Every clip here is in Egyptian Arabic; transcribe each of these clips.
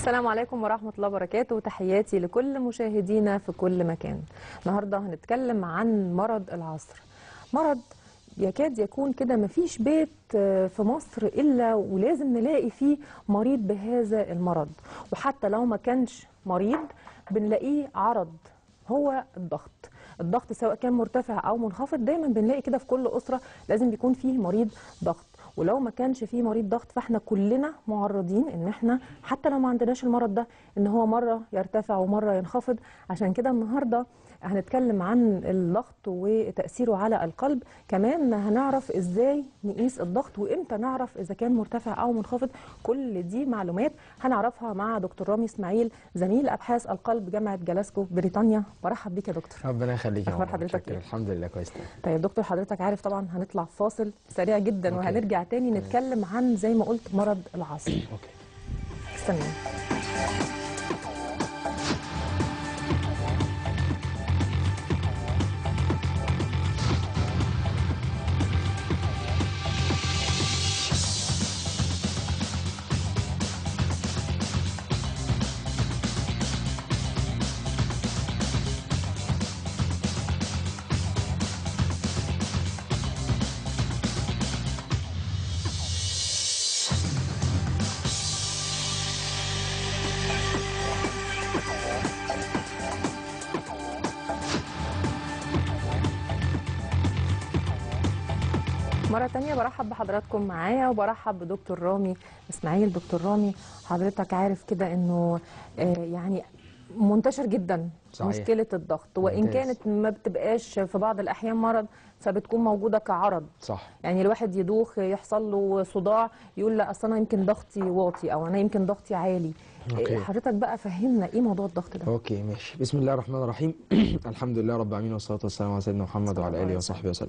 السلام عليكم ورحمة الله وبركاته وتحياتي لكل مشاهدينا في كل مكان النهاردة هنتكلم عن مرض العصر مرض يكاد يكون كده مفيش بيت آه، في مصر إلا ولازم نلاقي فيه مريض بهذا المرض وحتى لو ما كانش مريض بنلاقيه عرض هو الضغط الضغط سواء كان مرتفع أو منخفض دايما بنلاقي كده في كل أسرة لازم بيكون فيه مريض ضغط ولو ما كانش فيه مريض ضغط فاحنا كلنا معرضين ان احنا حتى لو ما عندناش المرض ده ان هو مره يرتفع ومره ينخفض عشان كده النهارده هنتكلم عن الضغط وتاثيره على القلب كمان هنعرف ازاي نقيس الضغط وامتى نعرف اذا كان مرتفع او منخفض كل دي معلومات هنعرفها مع دكتور رامي اسماعيل زميل ابحاث القلب جامعه جلاسكو بريطانيا برحب بيك يا دكتور ربنا يخليك يا أخبار ماما، حضرتك متشكر. إيه؟ الحمد لله كويس تمام. طيب دكتور حضرتك عارف طبعا هنطلع فاصل سريع جدا أوكي. وهنرجع تاني نتكلم عن زي ما قلت مرض العصر اوكي استنى مرة تانية برحب بحضراتكم معايا وبرحب بدكتور رامي اسماعيل دكتور رامي حضرتك عارف كده انه آه، يعني منتشر جدا صحيح. مشكلة الضغط وإن ممتاز. كانت ما بتبقاش في بعض الأحيان مرض فبتكون موجودة كعرض صح يعني الواحد يدوخ يحصل له صداع يقول لا اصل انا يمكن ضغطي واطي او انا يمكن ضغطي عالي أوكي. إيه، حضرتك بقى فهمنا ايه موضوع الضغط ده اوكي ماشي بسم الله الرحمن الرحيم الحمد لله رب العالمين والصلاه والسلام على سيدنا محمد صلى الله وعلى عليه اله وصحبه وسلم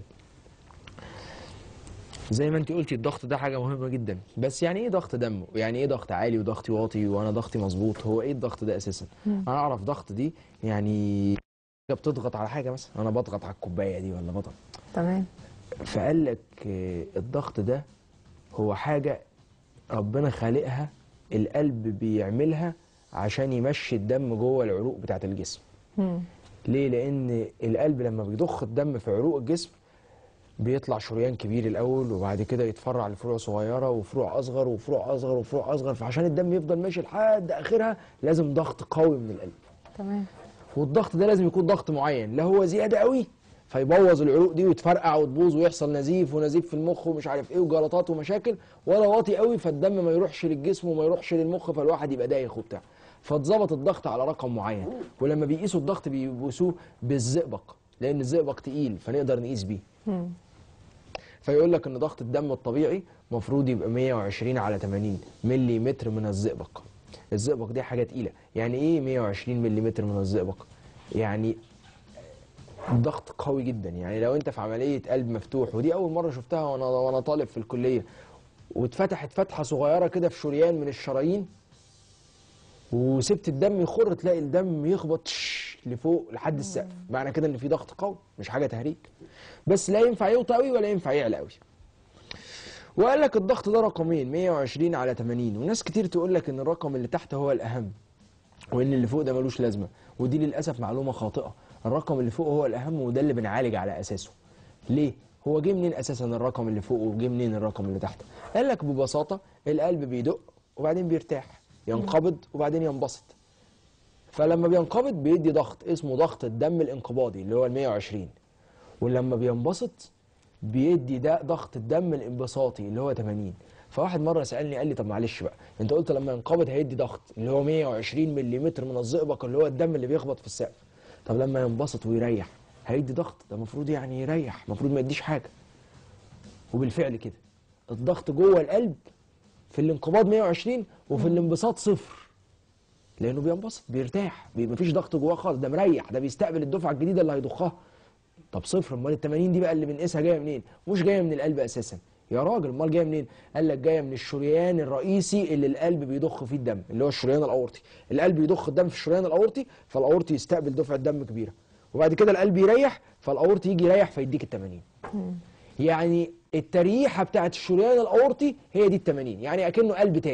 زي ما انت قلتي الضغط ده حاجه مهمه جدا بس يعني ايه ضغط دم يعني ايه ضغط عالي وضغطي واطي وانا ضغطي مظبوط هو ايه الضغط ده اساسا انا اعرف ضغط دي يعني حاجة بتضغط على حاجه مثلا انا بضغط على الكوبايه دي ولا بضغط تمام فقال لك آه، الضغط ده هو حاجة ربنا خالقها القلب بيعملها عشان يمشي الدم جوه العروق بتاعة الجسم مم. ليه لأن القلب لما بيضخ الدم في عروق الجسم بيطلع شريان كبير الأول وبعد كده يتفرع لفروع صغيرة وفروع أصغر وفروع أصغر وفروع أصغر فعشان الدم يفضل ماشي لحد آخرها لازم ضغط قوي من القلب تمام والضغط ده لازم يكون ضغط معين لا هو زياده قوي فيبوظ العروق دي وتفرقع وتبوظ ويحصل نزيف ونزيف في المخ ومش عارف ايه وجلطات ومشاكل ولا واطي قوي فالدم ما يروحش للجسم وما يروحش للمخ فالواحد يبقى دايخ وبتاع فاتظبط الضغط على رقم معين ولما بيقيسوا الضغط بيقيسوه بالزئبق لان الزئبق تقيل فنقدر نقيس بيه مم. فيقول لك ان ضغط الدم الطبيعي المفروض يبقى 120 على 80 ملي متر من الزئبق الزئبق دي حاجه تقيله يعني ايه 120 ملي متر من الزئبق يعني ضغط قوي جدا يعني لو انت في عمليه قلب مفتوح ودي اول مره شفتها وانا وانا طالب في الكليه واتفتحت فتحه صغيره كده في شريان من الشرايين وسبت الدم يخر تلاقي الدم يخبط تش لفوق لحد السقف معنى كده ان في ضغط قوي مش حاجه تهريج بس لا ينفع يوطى قوي ولا ينفع يعلى قوي وقال لك الضغط ده رقمين 120 على 80 وناس كتير تقول لك ان الرقم اللي تحت هو الاهم وان اللي فوق ده ملوش لازمه ودي للاسف معلومه خاطئه الرقم اللي فوق هو الاهم وده اللي بنعالج على اساسه ليه هو جه منين اساسا الرقم اللي فوق وجه منين الرقم اللي تحت قال لك ببساطه القلب بيدق وبعدين بيرتاح ينقبض وبعدين ينبسط فلما بينقبض بيدي ضغط اسمه ضغط الدم الانقباضي اللي هو ال 120 ولما بينبسط بيدي ده ضغط الدم الانبساطي اللي هو 80 فواحد مره سالني قال لي طب معلش بقى انت قلت لما ينقبض هيدي ضغط اللي هو 120 ملم من الزئبق اللي هو الدم اللي بيخبط في السقف طب لما ينبسط ويريح هيدي ضغط ده المفروض يعني يريح المفروض ما يديش حاجه وبالفعل كده الضغط جوه القلب في الانقباض 120 وفي الانبساط صفر لانه بينبسط بيرتاح بي- مفيش ضغط جواه خالص ده مريح ده بيستقبل الدفعه الجديده اللي هيضخها طب صفر امال ال 80 دي بقى اللي بنقيسها جايه منين؟ مش جايه من القلب اساسا يا راجل امال جايه منين؟ قال لك جايه من الشريان الرئيسي اللي القلب بيضخ فيه الدم اللي هو الشريان الاورطي القلب يضخ الدم في الشريان الاورطي فالاورطي يستقبل دفعه دم كبيره وبعد كده القلب يريح فالاورطي يجي يريح فيديك ال 80 يعني التريحه بتاعت الشريان الاورطي هي دي ال 80 يعني اكنه قلب تاني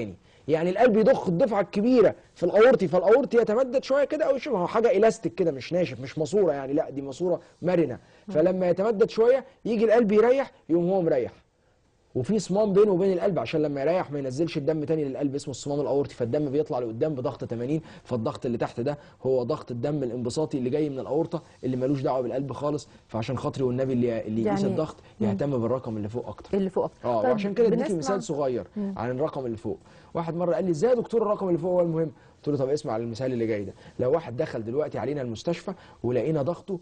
يعني القلب يضخ الدفعه الكبيره في الاورطي فالاورطي يتمدد شويه كده او شبه حاجه الاستيك كده مش ناشف مش ماسوره يعني لا دي ماسوره مرنه فلما يتمدد شويه يجي القلب يريح يقوم هو مريح وفي صمام بينه وبين القلب عشان لما يريح ما ينزلش الدم تاني للقلب اسمه الصمام الاورطي فالدم بيطلع لقدام بضغط 80 فالضغط اللي تحت ده هو ضغط الدم الانبساطي اللي جاي من الاورطه اللي ملوش دعوه بالقلب خالص فعشان خاطري والنبي اللي اللي يقيس يعني- الضغط يهتم بالرقم اللي فوق اكتر اللي فوق اه طيب وعشان كده اديكي بنسمع- مثال صغير عن الرقم اللي فوق واحد مره قال لي ازاي يا دكتور الرقم اللي فوق هو المهم قلت له طب اسمع على المثال اللي جاي ده لو واحد دخل دلوقتي علينا المستشفى ولقينا ضغطه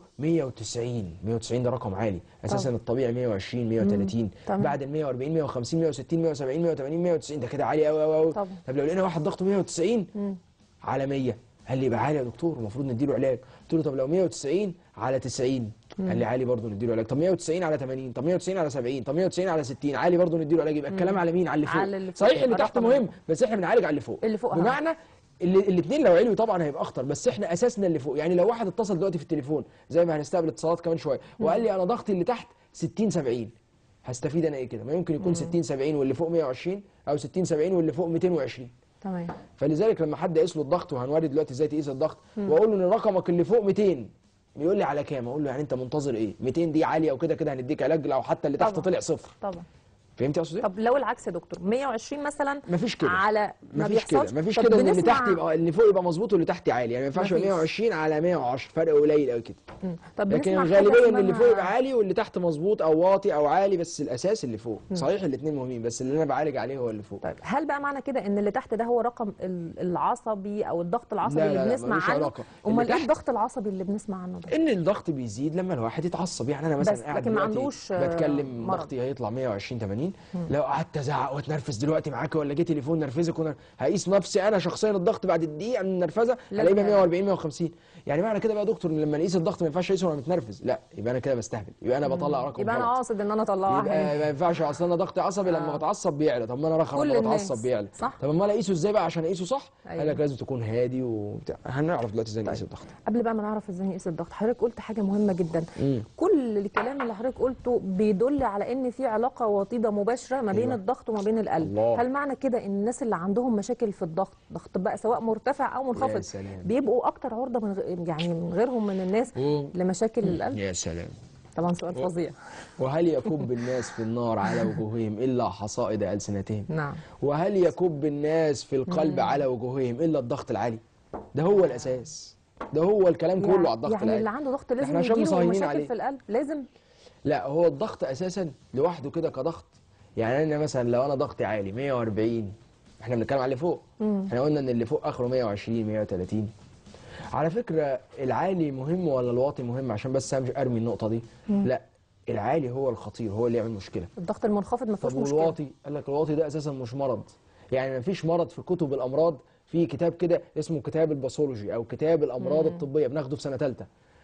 190 190 ده رقم عالي اساسا الطبيعي 120 130 تمام. بعد ال 140 150 160 170 180 190 ده كده عالي قوي قوي قوي طبعا. طب لو لقينا واحد ضغطه 190 على 100 قال لي يبقى عالي يا دكتور المفروض نديله علاج قلت له طب لو 190 على 90 قال لي عالي برضه نديله علاج طب 190 على 80 طب 190 على 70 طب 190 على 60 عالي برضه نديله علاج يبقى الكلام على مين على اللي فوق على اللي فوق. صحيح اللي تحت الرقم مهم اللي بس احنا بنعالج على اللي فوق اللي فوق أهم. بمعنى الاثنين لو عليوا طبعا هيبقى اخطر بس احنا اساسنا اللي فوق يعني لو واحد اتصل دلوقتي في التليفون زي ما هنستقبل اتصالات كمان شويه وقال لي انا ضغطي اللي تحت 60 70 هستفيد انا ايه كده ما يمكن يكون 60 70 واللي فوق 120 او 60 70 واللي فوق 220 تمام فلذلك لما حد يقيس له الضغط وهنوري دلوقتي ازاي تقيس الضغط واقول له ان رقمك اللي فوق 200 بيقول لي على كام اقول له يعني انت منتظر ايه 200 دي عاليه وكده كده هنديك علاج لو حتى اللي تحت طبعا. طلع صفر طبعا فهمت اقصد ايه طب لو العكس يا دكتور 120 مثلا مفيش كده على ما مفيش كده بيحصلش مفيش طب كده ان اللي بنسمع- تحت يبقى اللي فوق يبقى مظبوط واللي تحت عالي يعني ما ينفعش يبقى مفيش. 120 على 110 فرق قليل قوي كده مم. طب لكن بنسمع حاجة الغالبيه ان اللي اسمها- فوق يبقى عالي واللي تحت مظبوط او واطي او عالي بس الاساس اللي فوق صحيح الاثنين مهمين بس اللي انا بعالج عليه هو اللي فوق طيب هل بقى معنى كده ان اللي تحت ده هو رقم ال- العصبي او الضغط العصبي لا، اللي لا، لا، بنسمع ملوش عنه علاقة. امال اللي ايه تحت- الضغط العصبي اللي بنسمع عنه ده ان الضغط بيزيد لما الواحد يتعصب يعني انا مثلا بس قاعد لكن ما دلوقتي عندوش، آه، بتكلم مرض. ضغطي هيطلع 120 80 لو قعدت ازعق واتنرفز دلوقتي معاك ولا جه تليفون نرفزك ونر... هقيس نفسي انا شخصيا الضغط بعد الدقيقه من النرفزه لا هلاقيه بقى لا. 140 150 يعني معنى كده بقى يا دكتور ان لما نقيس الضغط ما ينفعش اقيسه وانا متنرفز لا يبقى انا كده بستهبل يبقى انا بطلع رقم يبقى انا غلط. قاصد ان انا اطلعها يبقى هنا. ما ينفعش اصل انا ضغطي عصبي لما آه. بتعصب بيعلى طب ما انا رخم كل لما الناس. بتعصب بيعلى صح. طب امال اقيسه ازاي بقى عشان اقيسه صح أيوة. قال لك لازم تكون هادي وبتاع هنعرف دلوقتي ازاي نقيس الضغط قبل بقى ما نعرف ازاي نقيس الضغط حضرتك قلت حاجه مهمه جدا مم. كل الكلام اللي حضرتك قلته بيدل على ان في علاقه وطيده مباشره ما بين أيوة. الضغط وما بين القلب الله. هل معنى كده ان الناس اللي عندهم مشاكل في الضغط ضغط بقى سواء مرتفع او منخفض سلام. بيبقوا اكتر عرضه من غ... يعني من غيرهم من الناس أوه. لمشاكل القلب يا سلام طبعا سؤال فظيع وهل يكب الناس في النار على وجوههم إلا حصائد ألسنتهم نعم وهل يكب الناس في القلب على وجوههم إلا الضغط العالي ده هو الأساس ده هو الكلام كله على الضغط يعني اللي العالي عنده ضغط لازم إحنا عشان يجيله مصهينين مشاكل عليه. في القلب لازم لا هو الضغط أساسا لوحده كده كضغط يعني أنا مثلا لو أنا ضغطي عالي 140 احنا بنتكلم على اللي فوق احنا قلنا ان اللي فوق اخره 120 130 على فكره العالي مهم ولا الواطي مهم عشان بس أمشي ارمي النقطه دي لا العالي هو الخطير هو اللي يعمل مشكله الضغط المنخفض ما فيهوش طب مشكله والواطي قال لك الواطي ده اساسا مش مرض يعني ما فيش مرض في كتب الامراض في كتاب كده اسمه كتاب الباثولوجي او كتاب الامراض الطبيه بناخده في سنه ثالثه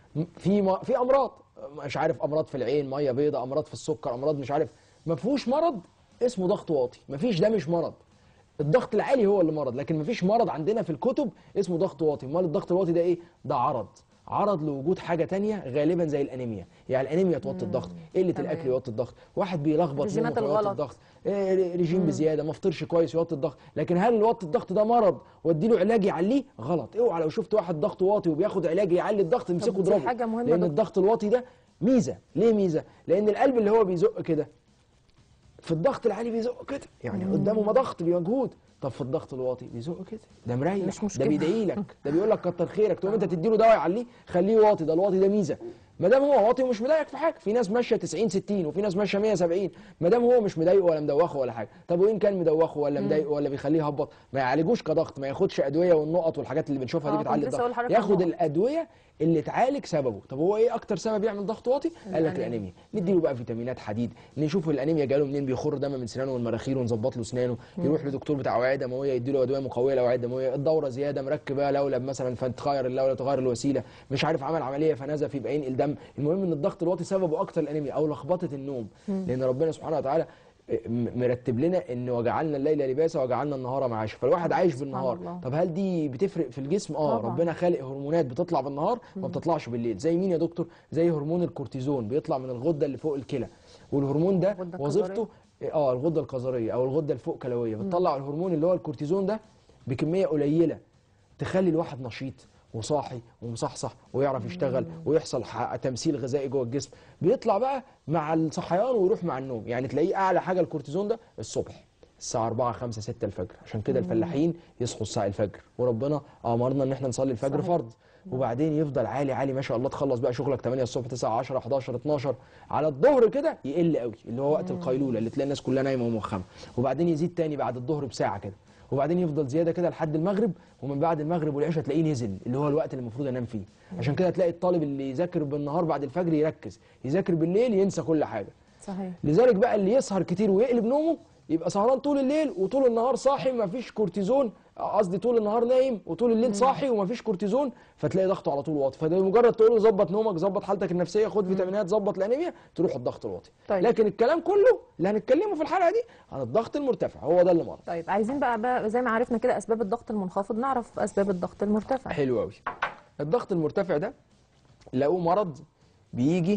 في م... في امراض مش عارف امراض في العين ميه بيضاء امراض في السكر امراض مش عارف ما فيهوش مرض اسمه ضغط واطي ما فيش ده مش مرض الضغط العالي هو اللي مرض لكن ما فيش مرض عندنا في الكتب اسمه ضغط واطي امال الضغط الواطي ده ايه ده عرض عرض لوجود حاجه تانية غالبا زي الانيميا يعني الانيميا توطي الضغط قله تمام. الاكل يوطي الضغط واحد بيلخبط نومه الرجيمات فيوطي الغلط. الضغط إيه، رجيم بزياده ما فطرش كويس يوطي الضغط لكن هل الوطي الضغط ده مرض وادي له علاج يعليه غلط اوعى لو شفت واحد ضغطه واطي وبياخد علاج يعلي الضغط امسكه دي اضربه حاجة مهمة لان دكتور. الضغط الواطي ده ميزه ليه ميزه لان القلب اللي هو بيزق كده في الضغط العالي بيزق كده يعني قدامه ما ضغط بمجهود طب في الضغط الواطي بيزق كده ده مريح مش ده مشكلة. بيدعي لك ده بيقول لك كتر خيرك تقوم انت تديله دواء يعليه خليه واطي ده الواطي ده ميزه ما دام هو واطي ومش مضايقك في حاجه في ناس ماشيه 90 60 وفي ناس ماشيه 170 ما دام هو مش مضايقه ولا مدوخه ولا حاجه طب وان كان مدوخه ولا مضايقه ولا بيخليه يهبط ما يعالجوش كضغط ما ياخدش ادويه والنقط والحاجات اللي بنشوفها دي آه، بتعلي كنت لسه أقول الضغط لحضرتك ياخد النقط. الادويه اللي تعالج سببه طب هو ايه اكتر سبب يعمل ضغط واطي قال لك الأنيميا. الانيميا نديله بقى فيتامينات حديد نشوف الانيميا جاله منين بيخر دم من سنانه والمراخير ونظبط له اسنانه يروح لدكتور بتاع اوعيه دمويه يديله ادويه مقويه لاوعيه دمويه الدوره زياده مركب بقى لولب مثلا فتغير اللولب تغير الوسيله مش عارف عمل عمليه فنزف يبقى ينقل دم المهم ان الضغط الواطي سببه اكتر الانيميا او لخبطه النوم لان ربنا سبحانه وتعالى م- مرتب لنا ان وجعلنا الليل لباسا وجعلنا النهار معاشا فالواحد عايش سبحان بالنهار الله. طب هل دي بتفرق في الجسم اه طبعاً. ربنا خالق هرمونات بتطلع بالنهار ما بتطلعش بالليل زي مين يا دكتور زي هرمون الكورتيزون بيطلع من الغده اللي فوق الكلى والهرمون ده الغدة وظيفته اه الغده القذريه او الغده الفوق كلويه بتطلع الهرمون اللي هو الكورتيزون ده بكميه قليله تخلي الواحد نشيط وصاحي ومصحصح ويعرف يشتغل ويحصل ح- تمثيل غذائي جوه الجسم بيطلع بقى مع الصحيان ويروح مع النوم يعني تلاقيه اعلى حاجه الكورتيزون ده الصبح الساعه 4 5 6 الفجر عشان كده الفلاحين يصحوا الساعه الفجر وربنا امرنا ان احنا نصلي الفجر صحيح. فرض وبعدين يفضل عالي عالي ما شاء الله تخلص بقى شغلك 8 الصبح 9 10 11 12 على الظهر كده يقل قوي اللي هو وقت القيلوله اللي تلاقي الناس كلها نايمه وموخمه وبعدين يزيد تاني بعد الظهر بساعه كده وبعدين يفضل زياده كده لحد المغرب ومن بعد المغرب والعشاء تلاقيه نزل اللي هو الوقت اللي المفروض انام فيه عشان كده تلاقي الطالب اللي يذاكر بالنهار بعد الفجر يركز يذاكر بالليل ينسى كل حاجه صحيح لذلك بقى اللي يسهر كتير ويقلب نومه يبقى سهران طول الليل وطول النهار صاحي مفيش كورتيزون قصدي طول النهار نايم وطول الليل صاحي ومفيش كورتيزون فتلاقي ضغطه على طول واطي فده مجرد تقول له ظبط نومك ظبط حالتك النفسيه خد فيتامينات ظبط الانيميا تروح الضغط الواطي طيب. لكن الكلام كله اللي هنتكلمه في الحلقه دي عن الضغط المرتفع هو ده اللي مرض طيب عايزين بقى, بقى زي ما عرفنا كده اسباب الضغط المنخفض نعرف اسباب الضغط المرتفع حلو قوي الضغط المرتفع ده لقوه مرض بيجي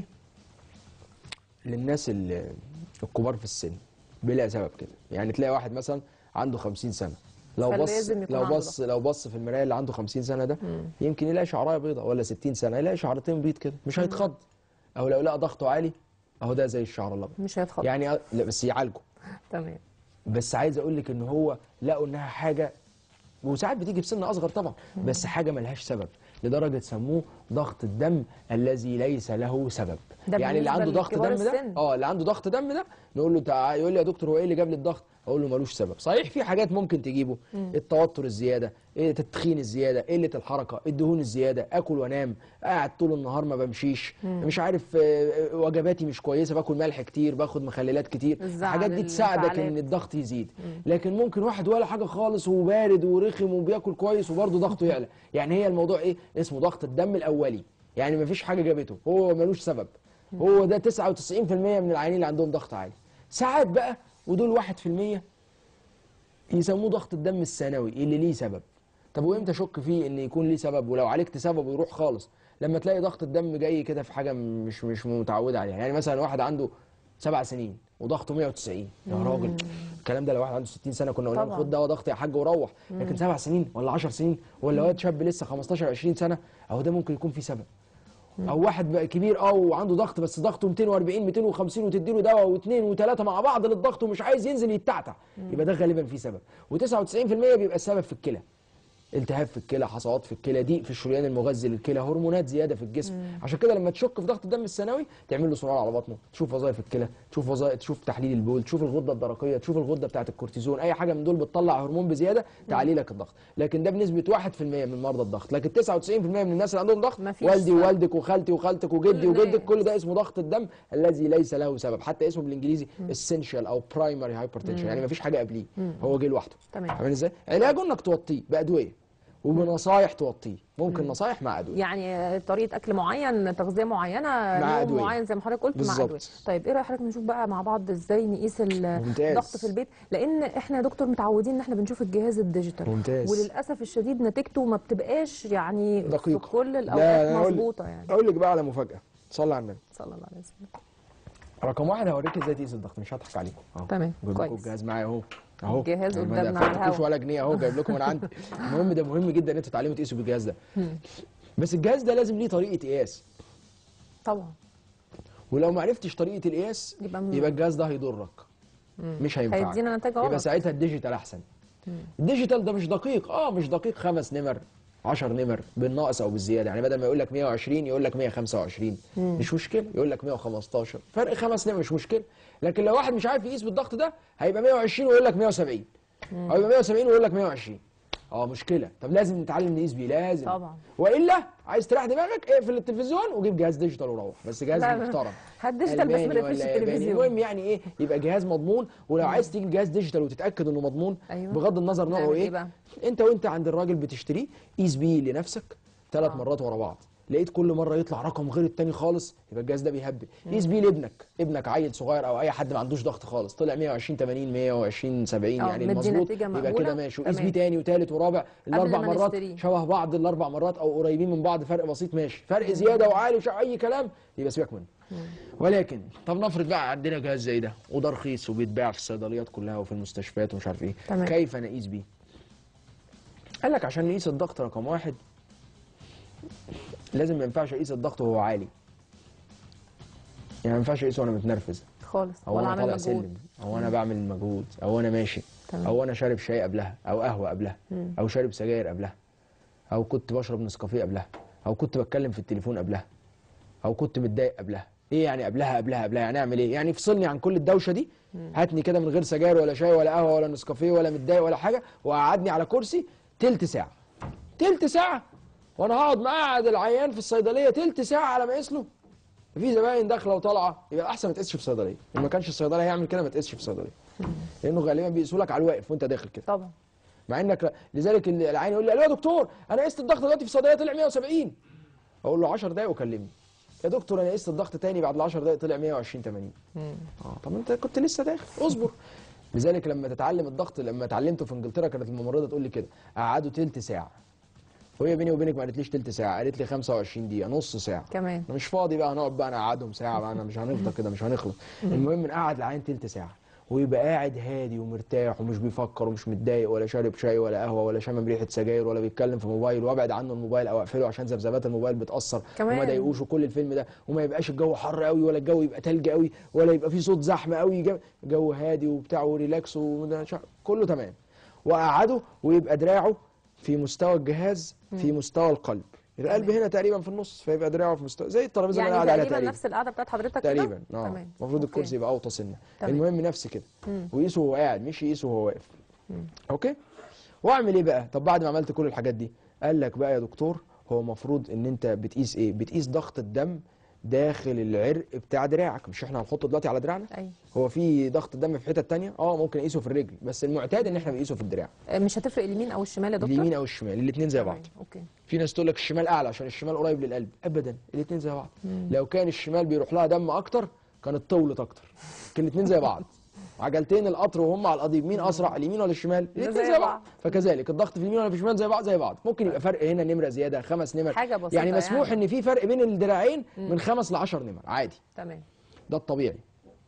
للناس ال- الكبار في السن بلا سبب كده يعني تلاقي واحد مثلا عنده 50 سنه لو بص فلازم يكون لو عنده بص لو بص في المرايه اللي عنده 50 سنه ده يمكن يلاقي شعرايه بيضه ولا 60 سنه يلاقي شعرتين بيض كده مش هيتخض او لو لقى ضغطه عالي اهو ده زي الشعر الابيض مش هيتخض يعني لا بس يعالجه تمام بس عايز اقول لك ان هو لقوا انها حاجه وساعات بتيجي في سن اصغر طبعا بس حاجه ملهاش سبب لدرجه سموه ضغط الدم الذي ليس له سبب ده يعني اللي بالنسبة عنده ضغط لكبار دم ده السن. اه اللي عنده ضغط دم ده نقول له تعال يقول لي يا دكتور هو ايه اللي جاب لي الضغط اقول له ملوش سبب صحيح في حاجات ممكن تجيبه التوتر الزياده إيه التدخين الزياده قله الحركه الدهون الزياده اكل وانام قاعد طول النهار ما بمشيش مش عارف آه، آه، وجباتي مش كويسه باكل ملح كتير باخد مخللات كتير الزعل، الحاجات دي تساعدك الانفعالات. ان الضغط يزيد لكن ممكن واحد ولا حاجه خالص وبارد ورخم وبياكل كويس وبرضه ضغطه يعلى يعني هي الموضوع ايه اسمه ضغط الدم الاولي يعني مفيش حاجه جابته هو ملوش سبب هو ده 99% من العيانين اللي عندهم ضغط عالي ساعات بقى ودول 1% يسموه ضغط الدم الثانوي اللي ليه سبب طب وامتى اشك فيه ان يكون ليه سبب ولو عالجت سببه يروح خالص لما تلاقي ضغط الدم جاي كده في حاجه مش مش متعود عليها يعني مثلا واحد عنده سبع سنين وضغطه 190 يا راجل الكلام ده لو واحد عنده 60 سنه كنا قلنا له طبعاً. خد دواء ضغط يا حاج وروح لكن سبع سنين ولا 10 سنين ولا واد شاب لسه 15 20 سنه اهو ده ممكن يكون فيه سبب او واحد بقى كبير اه وعنده ضغط بس ضغطه 240 250 وتديله دواء واثنين وثلاثه مع بعض للضغط ومش عايز ينزل يتعتع يبقى ده غالبا فيه سبب و99% بيبقى السبب في الكلى التهاب في الكلى حصوات في الكلى ضيق في الشريان المغذي للكلى هرمونات زياده في الجسم عشان كده لما تشك في ضغط الدم الثانوي تعمل له سونار على بطنه تشوف وظائف الكلى تشوف وظائف تشوف تحليل البول تشوف الغده الدرقيه تشوف الغده بتاعه الكورتيزون اي حاجه من دول بتطلع هرمون بزياده تعلي لك الضغط لكن ده بنسبه 1% من مرضى الضغط لكن 99% من الناس اللي عندهم ضغط مفيش والدي سبب. ووالدك وخالتي وخالتك وجدي كل وجدك الناس. كل ده اسمه ضغط الدم الذي ليس له سبب حتى اسمه بالانجليزي essential او primary hypertension يعني مفيش حاجه قبليه هو جه لوحده تمام. فاهمين ازاي علاجه انك توطيه بادويه وبنصايح توطيه ممكن نصايح مع ادويه يعني طريقه اكل معين تغذيه معينه مع نوم أدوية. معين زي ما حضرتك قلت مع بالظبط. ادويه طيب ايه رايك حضرتك نشوف بقى مع بعض ازاي نقيس ال- ممتاز. الضغط في البيت لان احنا يا دكتور متعودين ان احنا بنشوف الجهاز الديجيتال ممتاز. وللاسف الشديد نتيجته ما بتبقاش يعني دقيقة. في كل لا، الاوقات أنا أقول- مظبوطه يعني اقول لك بقى على مفاجاه صلي على النبي صلى الله عليه وسلم رقم واحد هوريك ازاي تقيس الضغط مش هضحك عليكم اهو تمام، جايب لكم كويس. الجهاز معايا اهو اهو الجهاز يعني ما قدامنا على دفعتكوش الهوا. ولا جنيه اهو جايب لكم من عندي المهم ده مهم جدا ان انتوا تتعلموا تقيسوا بالجهاز ده بس الجهاز ده لازم ليه طريقه قياس طبعا ولو ما عرفتش طريقه القياس يبقى م- يبقى الجهاز ده هيضرك مش هينفعك هيدينا نتائج غلط. يبقى ساعتها الديجيتال احسن الديجيتال ده مش دقيق اه مش دقيق خمس نمر 10 نمر بالناقص او بالزياده يعني بدل ما يقول لك 120 يقول لك 125 مش مشكله يقول لك 115 فرق خمس نمر مش مشكله لكن لو واحد مش عارف يقيس بالضغط ده هيبقى 120 ويقول لك 170 او يبقى 170 ويقول لك 120 اه مشكله طب لازم نتعلم نقيس بيه لازم طبعا. والا عايز تريح دماغك اقفل التلفزيون وجيب جهاز ديجيتال وروح بس جهاز لا، محترم هات ديجيتال بس ما ألماني نقفلش ولا ياباني. التلفزيون. المهم يعني ايه يبقى جهاز مضمون ولو عايز تجيب جهاز ديجيتال وتتاكد انه مضمون أيوة. بغض النظر نوعه نعمل ايه, إيه بقى؟ انت وانت عند الراجل بتشتريه قيس بيه لنفسك ثلاث آه. مرات ورا بعض لقيت كل مره يطلع رقم غير التاني خالص يبقى الجهاز ده بيهبل قيس بيه لابنك ابنك عيل صغير او اي حد ما عندوش ضغط خالص طلع 120 80 120 70 آه، يعني مدي المظبوط نتيجة يبقى مقبولة. كده ماشي وقيس تمام. بيه تاني وتالت ورابع الاربع ما مرات نشتريه. شبه بعض الاربع مرات او قريبين من بعض فرق بسيط ماشي فرق زياده وعالي وش اي كلام يبقى سيبك منه ولكن طب نفرض بقى عندنا جهاز زي ده وده رخيص وبيتباع في الصيدليات كلها وفي المستشفيات ومش عارف ايه تمام. كيف نقيس بيه قال لك عشان نقيس الضغط رقم واحد لازم ما ينفعش اقيس الضغط وهو عالي يعني ما ينفعش اقيسه وانا متنرفز خالص او ولا انا عامل طالع مجهود سلم او انا بعمل مجهود او انا ماشي تمام. او انا شارب شاي قبلها او قهوه قبلها مم. او شارب سجاير قبلها او كنت بشرب نسكافيه قبلها او كنت بتكلم في التليفون قبلها او كنت متضايق قبلها ايه يعني قبلها قبلها قبلها يعني اعمل ايه يعني افصلني عن كل الدوشه دي هاتني كده من غير سجاير ولا شاي ولا قهوه ولا نسكافيه ولا متضايق ولا حاجه وقعدني على كرسي تلت ساعه تلت ساعه وانا هقعد مقعد العيان في الصيدليه تلت ساعه على ما اقيس له في زباين داخله وطالعه يبقى احسن ما تقيسش في صيدليه ان ما كانش الصيدليه هيعمل كده ما تقيسش في صيدليه لانه غالبا بيقيسوا لك على الواقف وانت داخل كده طبعا مع انك لذلك العين يقول لي الو يا دكتور انا قست الضغط دلوقتي في الصيدليه طلع 170 اقول له 10 دقايق وكلمني يا دكتور انا قست الضغط تاني بعد ال 10 دقايق طلع 120 80 مم. اه طب انت كنت لسه داخل اصبر لذلك لما تتعلم الضغط لما اتعلمته في انجلترا كانت الممرضه تقول لي كده قعدوا تلت ساعه وهي بيني وبينك ما قالتليش تلت ساعه قالت لي 25 دقيقه نص ساعه كمان انا مش فاضي بقى هنقعد بقى نقعدهم ساعه بقى انا مش هنفضل كده مش هنخلص المهم نقعد العين تلت ساعه ويبقى قاعد هادي ومرتاح ومش بيفكر ومش متضايق ولا شارب شاي ولا قهوه ولا شامم ريحه سجاير ولا بيتكلم في موبايل وابعد عنه الموبايل او اقفله عشان ذبذبات الموبايل بتاثر كمان. وما ضايقوش وكل الفيلم ده وما يبقاش الجو حر قوي ولا الجو يبقى تلج قوي ولا يبقى فيه صوت زحمه قوي جو- جو هادي وبتاع وريلاكس وده شع- كله تمام وقعده ويبقى دراعه في مستوى الجهاز في مستوى القلب القلب تمام. هنا تقريبا في النص فيبقى دراعه في مستوى زي الترابيزه اللي يعني انا قاعد عليها تقريبا تقريبا نفس القعده بتاعت حضرتك كده تقريبا اه تمام المفروض أوكي. الكرسي يبقى اوطى سنه تمام. المهم نفس كده مم. وقيسه وهو قاعد مش يقيسه وهو واقف اوكي واعمل ايه بقى طب بعد ما عملت كل الحاجات دي قال لك بقى يا دكتور هو المفروض ان انت بتقيس ايه بتقيس ضغط الدم داخل العرق بتاع دراعك مش احنا هنحطه دلوقتي على دراعنا ايوه هو في ضغط الدم في حته تانية اه ممكن اقيسه في الرجل بس المعتاد ان احنا بنقيسه في الدراع آه، مش هتفرق اليمين او الشمال يا دكتور اليمين او الشمال الاثنين زي بعض تمام، اوكي في ناس تقول لك الشمال اعلى عشان الشمال قريب للقلب ابدا الاثنين زي بعض لو كان الشمال بيروح لها دم اكتر كانت طولت اكتر كان الاثنين زي بعض عجلتين القطر وهم على القضيب مين اسرع اليمين ولا الشمال الاثنين زي زي بعض. بعض فكذلك الضغط في اليمين ولا في الشمال زي بعض زي بعض ممكن يبقى فرق هنا نمره زياده خمس نمر حاجة بسيطة يعني مسموح يعني. ان في فرق بين الدراعين من خمس ل 10 نمر عادي تمام ده الطبيعي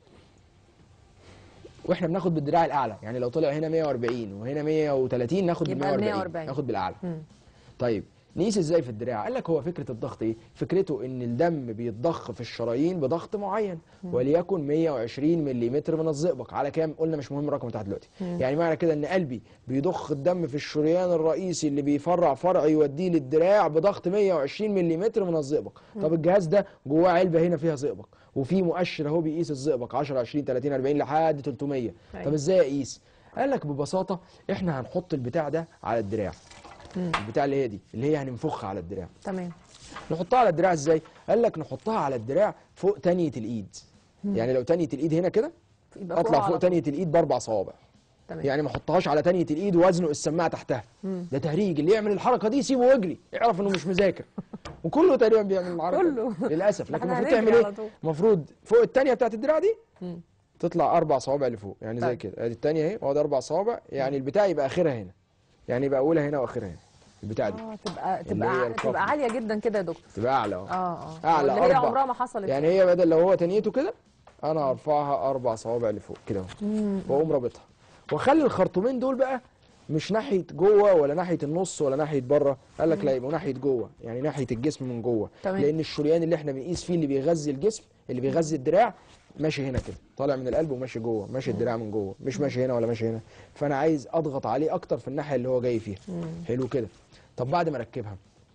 واحنا بناخد بالدراع الاعلى يعني لو طلع هنا 140 وهنا 130 ناخد بال يبقى 140 140. ناخد بالاعلى مم. طيب نقيس ازاي في الدراع قال لك هو فكره الضغط ايه فكرته ان الدم بيتضخ في الشرايين بضغط معين وليكن 120 ملم من الزئبق على كام قلنا مش مهم الرقم بتاع دلوقتي يعني معنى كده ان قلبي بيضخ الدم في الشريان الرئيسي اللي بيفرع فرع يوديه للدراع بضغط 120 ملم من الزئبق طب الجهاز ده جواه علبه هنا فيها زئبق وفي مؤشر اهو بيقيس الزئبق 10 20 30 40 لحد 300 أيوة. طب ازاي اقيس قال لك ببساطه احنا هنحط البتاع ده على الدراع البتاع اللي هي دي اللي هي هننفخها على الدراع تمام نحطها على الدراع ازاي قال لك نحطها على الدراع فوق تانية الايد يعني لو تانية الايد هنا كده يبقى اطلع على فوق طول. تانية الايد باربع صوابع تمام يعني ما احطهاش على تانية الايد وازنق السماعه تحتها ده تهريج اللي يعمل الحركه دي سيبه ويجري اعرف انه مش مذاكر وكله تقريبا بيعمل الحركه دي. كله. للاسف ده لكن احنا المفروض تعمل هنجري ايه على طول. المفروض فوق التانية بتاعت الدراع دي مم. تطلع اربع صوابع لفوق يعني زي طيب. كده ادي التانية اهي وادي اربع صوابع يعني البتاع يبقى اخرها هنا يعني يبقى اولها هنا واخرها هنا البتاع دي اه تبقى اللي هي تبقى الكفر. تبقى عاليه جدا كده يا دكتور تبقى اعلى اهو اه اه أعلى اللي هي أربع. عمرها ما حصلت يعني هي بدل لو هو تنيته كده انا هرفعها اربع صوابع لفوق كده اهو واقوم رابطها واخلي الخرطومين دول بقى مش ناحيه جوه ولا ناحيه النص ولا ناحيه بره قال لك لا يبقوا ناحيه جوه يعني ناحيه الجسم من جوه تمام. لان الشريان اللي احنا بنقيس فيه اللي بيغذي الجسم اللي بيغذي الدراع ماشي هنا كده طالع من القلب وماشي جوه ماشي الدراع من جوه مش ماشي هنا ولا ماشي هنا فانا عايز اضغط عليه اكتر في الناحيه اللي هو جاي فيها حلو كده طب بعد ما اركبها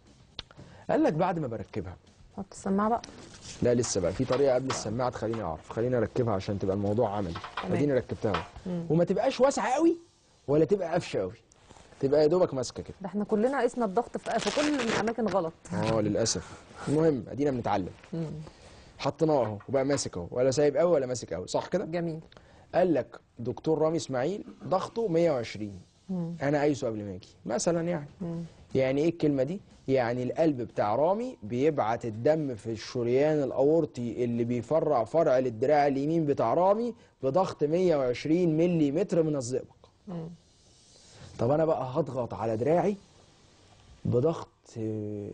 قال لك بعد ما بركبها حط السماعه بقى لا لسه بقى في طريقه قبل السماعه تخليني اعرف خليني اركبها عشان تبقى الموضوع عملي تمام. اديني ركبتها اهو. وما تبقاش واسعه قوي ولا تبقى قافشه قوي تبقى يا دوبك ماسكه كده ده احنا كلنا قسنا الضغط في, في كل الاماكن غلط اه للاسف المهم ادينا بنتعلم حطيناه اهو وبقى ماسك اهو ولا سايب قوي ولا ماسك قوي صح كده جميل قال لك دكتور رامي اسماعيل ضغطه 120 انا قايسه قبل ما اجي مثلا يعني يعني ايه الكلمه دي يعني القلب بتاع رامي بيبعت الدم في الشريان الاورطي اللي بيفرع فرع للدراع اليمين بتاع رامي بضغط 120 ملي متر من الزئبق طب انا بقى هضغط على دراعي بضغط آه،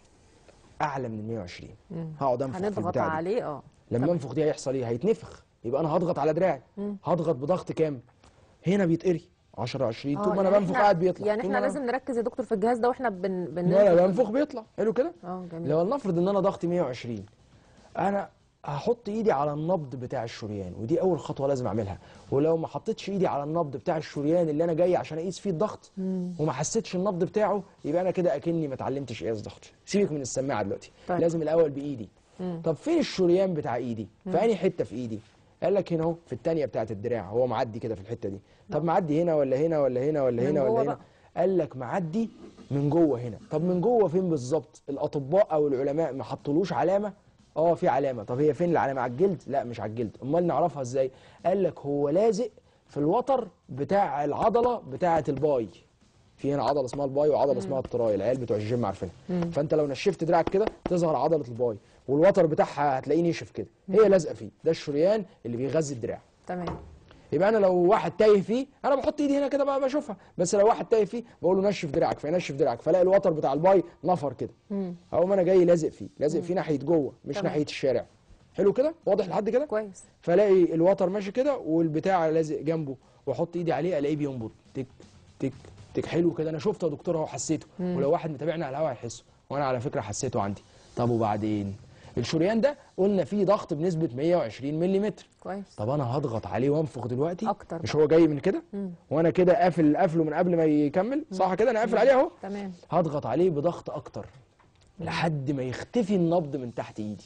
اعلى من 120 هقعد انفخ في هنضغط البتاع دي. عليه اه لما تمام. انفخ دي هيحصل ايه هيتنفخ يبقى انا هضغط على دراعي هضغط بضغط كام هنا بيتقري 10 20 طول آه، ما انا يعني بنفخ إحنا- قاعد بيطلع يعني طول احنا ما أنا- لازم نركز يا دكتور في الجهاز ده واحنا بن بن لا لا بنفخ بيطلع حلو كده اه جميل لو نفرض ان انا ضغطي 120 انا هحط ايدي على النبض بتاع الشريان ودي اول خطوه لازم اعملها ولو ما حطيتش ايدي على النبض بتاع الشريان اللي انا جاي عشان اقيس فيه الضغط وما حسيتش النبض بتاعه يبقى انا كده اكني ما اتعلمتش قياس ضغط سيبك من السماعه دلوقتي طيب. لازم الاول بايدي طب فين الشريان بتاع ايدي في انهي حته في ايدي قال لك هنا اهو في الثانيه بتاعه الدراع هو معدي كده في الحته دي طب معدي هنا ولا هنا ولا هنا ولا من هنا جوه ولا هنا بقى. قال لك معدي من جوه هنا طب من جوه فين بالظبط الاطباء او العلماء ما حطولوش علامه اه في علامه طب هي فين العلامه على الجلد لا مش على الجلد امال نعرفها ازاي قال لك هو لازق في الوتر بتاع العضله بتاعه الباي في هنا عضله اسمها الباي وعضله اسمها التراي العيال بتوع الجيم عارفينها فانت لو نشفت دراعك كده تظهر عضله الباي والوتر بتاعها هتلاقيه نشف كده هي لازقه فيه ده الشريان اللي بيغذي الدراع تمام يبقى انا لو واحد تايه فيه انا بحط ايدي هنا كده بقى بشوفها بس لو واحد تايه فيه بقول له نشف دراعك فينشف دراعك فلاقي الوتر بتاع الباي نفر كده اقوم انا جاي لازق فيه لازق فيه ناحيه جوه مش تمام. ناحيه الشارع حلو كده واضح لحد كده كويس فلاقي الوتر ماشي كده والبتاع لازق جنبه واحط ايدي عليه الاقيه بينبض تك تك تك حلو كده انا شفته يا دكتور اهو حسيته ولو واحد متابعنا على الهوا هيحسه وانا على فكره حسيته عندي طب وبعدين الشريان ده قلنا فيه ضغط بنسبه 120 ملم كويس طب انا هضغط عليه وانفخ دلوقتي أكتر مش بقى. هو جاي من كده وانا كده قافل قافله من قبل ما يكمل صح كده انا قافل عليه اهو تمام هضغط عليه بضغط اكتر لحد ما يختفي النبض من تحت ايدي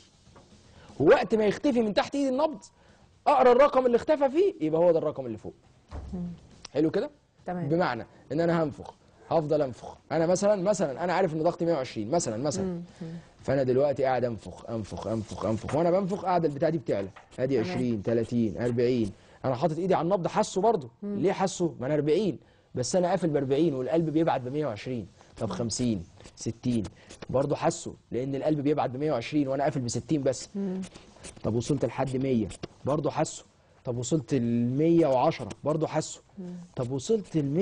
ووقت ما يختفي من تحت ايدي النبض اقرا الرقم اللي اختفى فيه يبقى هو ده الرقم اللي فوق حلو كده تمام بمعنى ان انا هنفخ هفضل انفخ انا مثلا مثلا انا عارف ان ضغطي 120 مثلا مثلا فانا دلوقتي قاعد انفخ انفخ انفخ انفخ وانا بنفخ قاعده البتاع دي بتعلى ادي تمام. 20 30 40 انا حاطط ايدي على النبض حاسه برضه ليه حاسه ما انا 40 بس انا قافل ب 40 والقلب بيبعت ب 120 طب 50 60 برضه حاسه لان القلب بيبعت ب 120 وانا قافل ب 60 بس طب وصلت لحد 100 برضه حاسه طب وصلت ل 110 برضه حاسه طب وصلت ل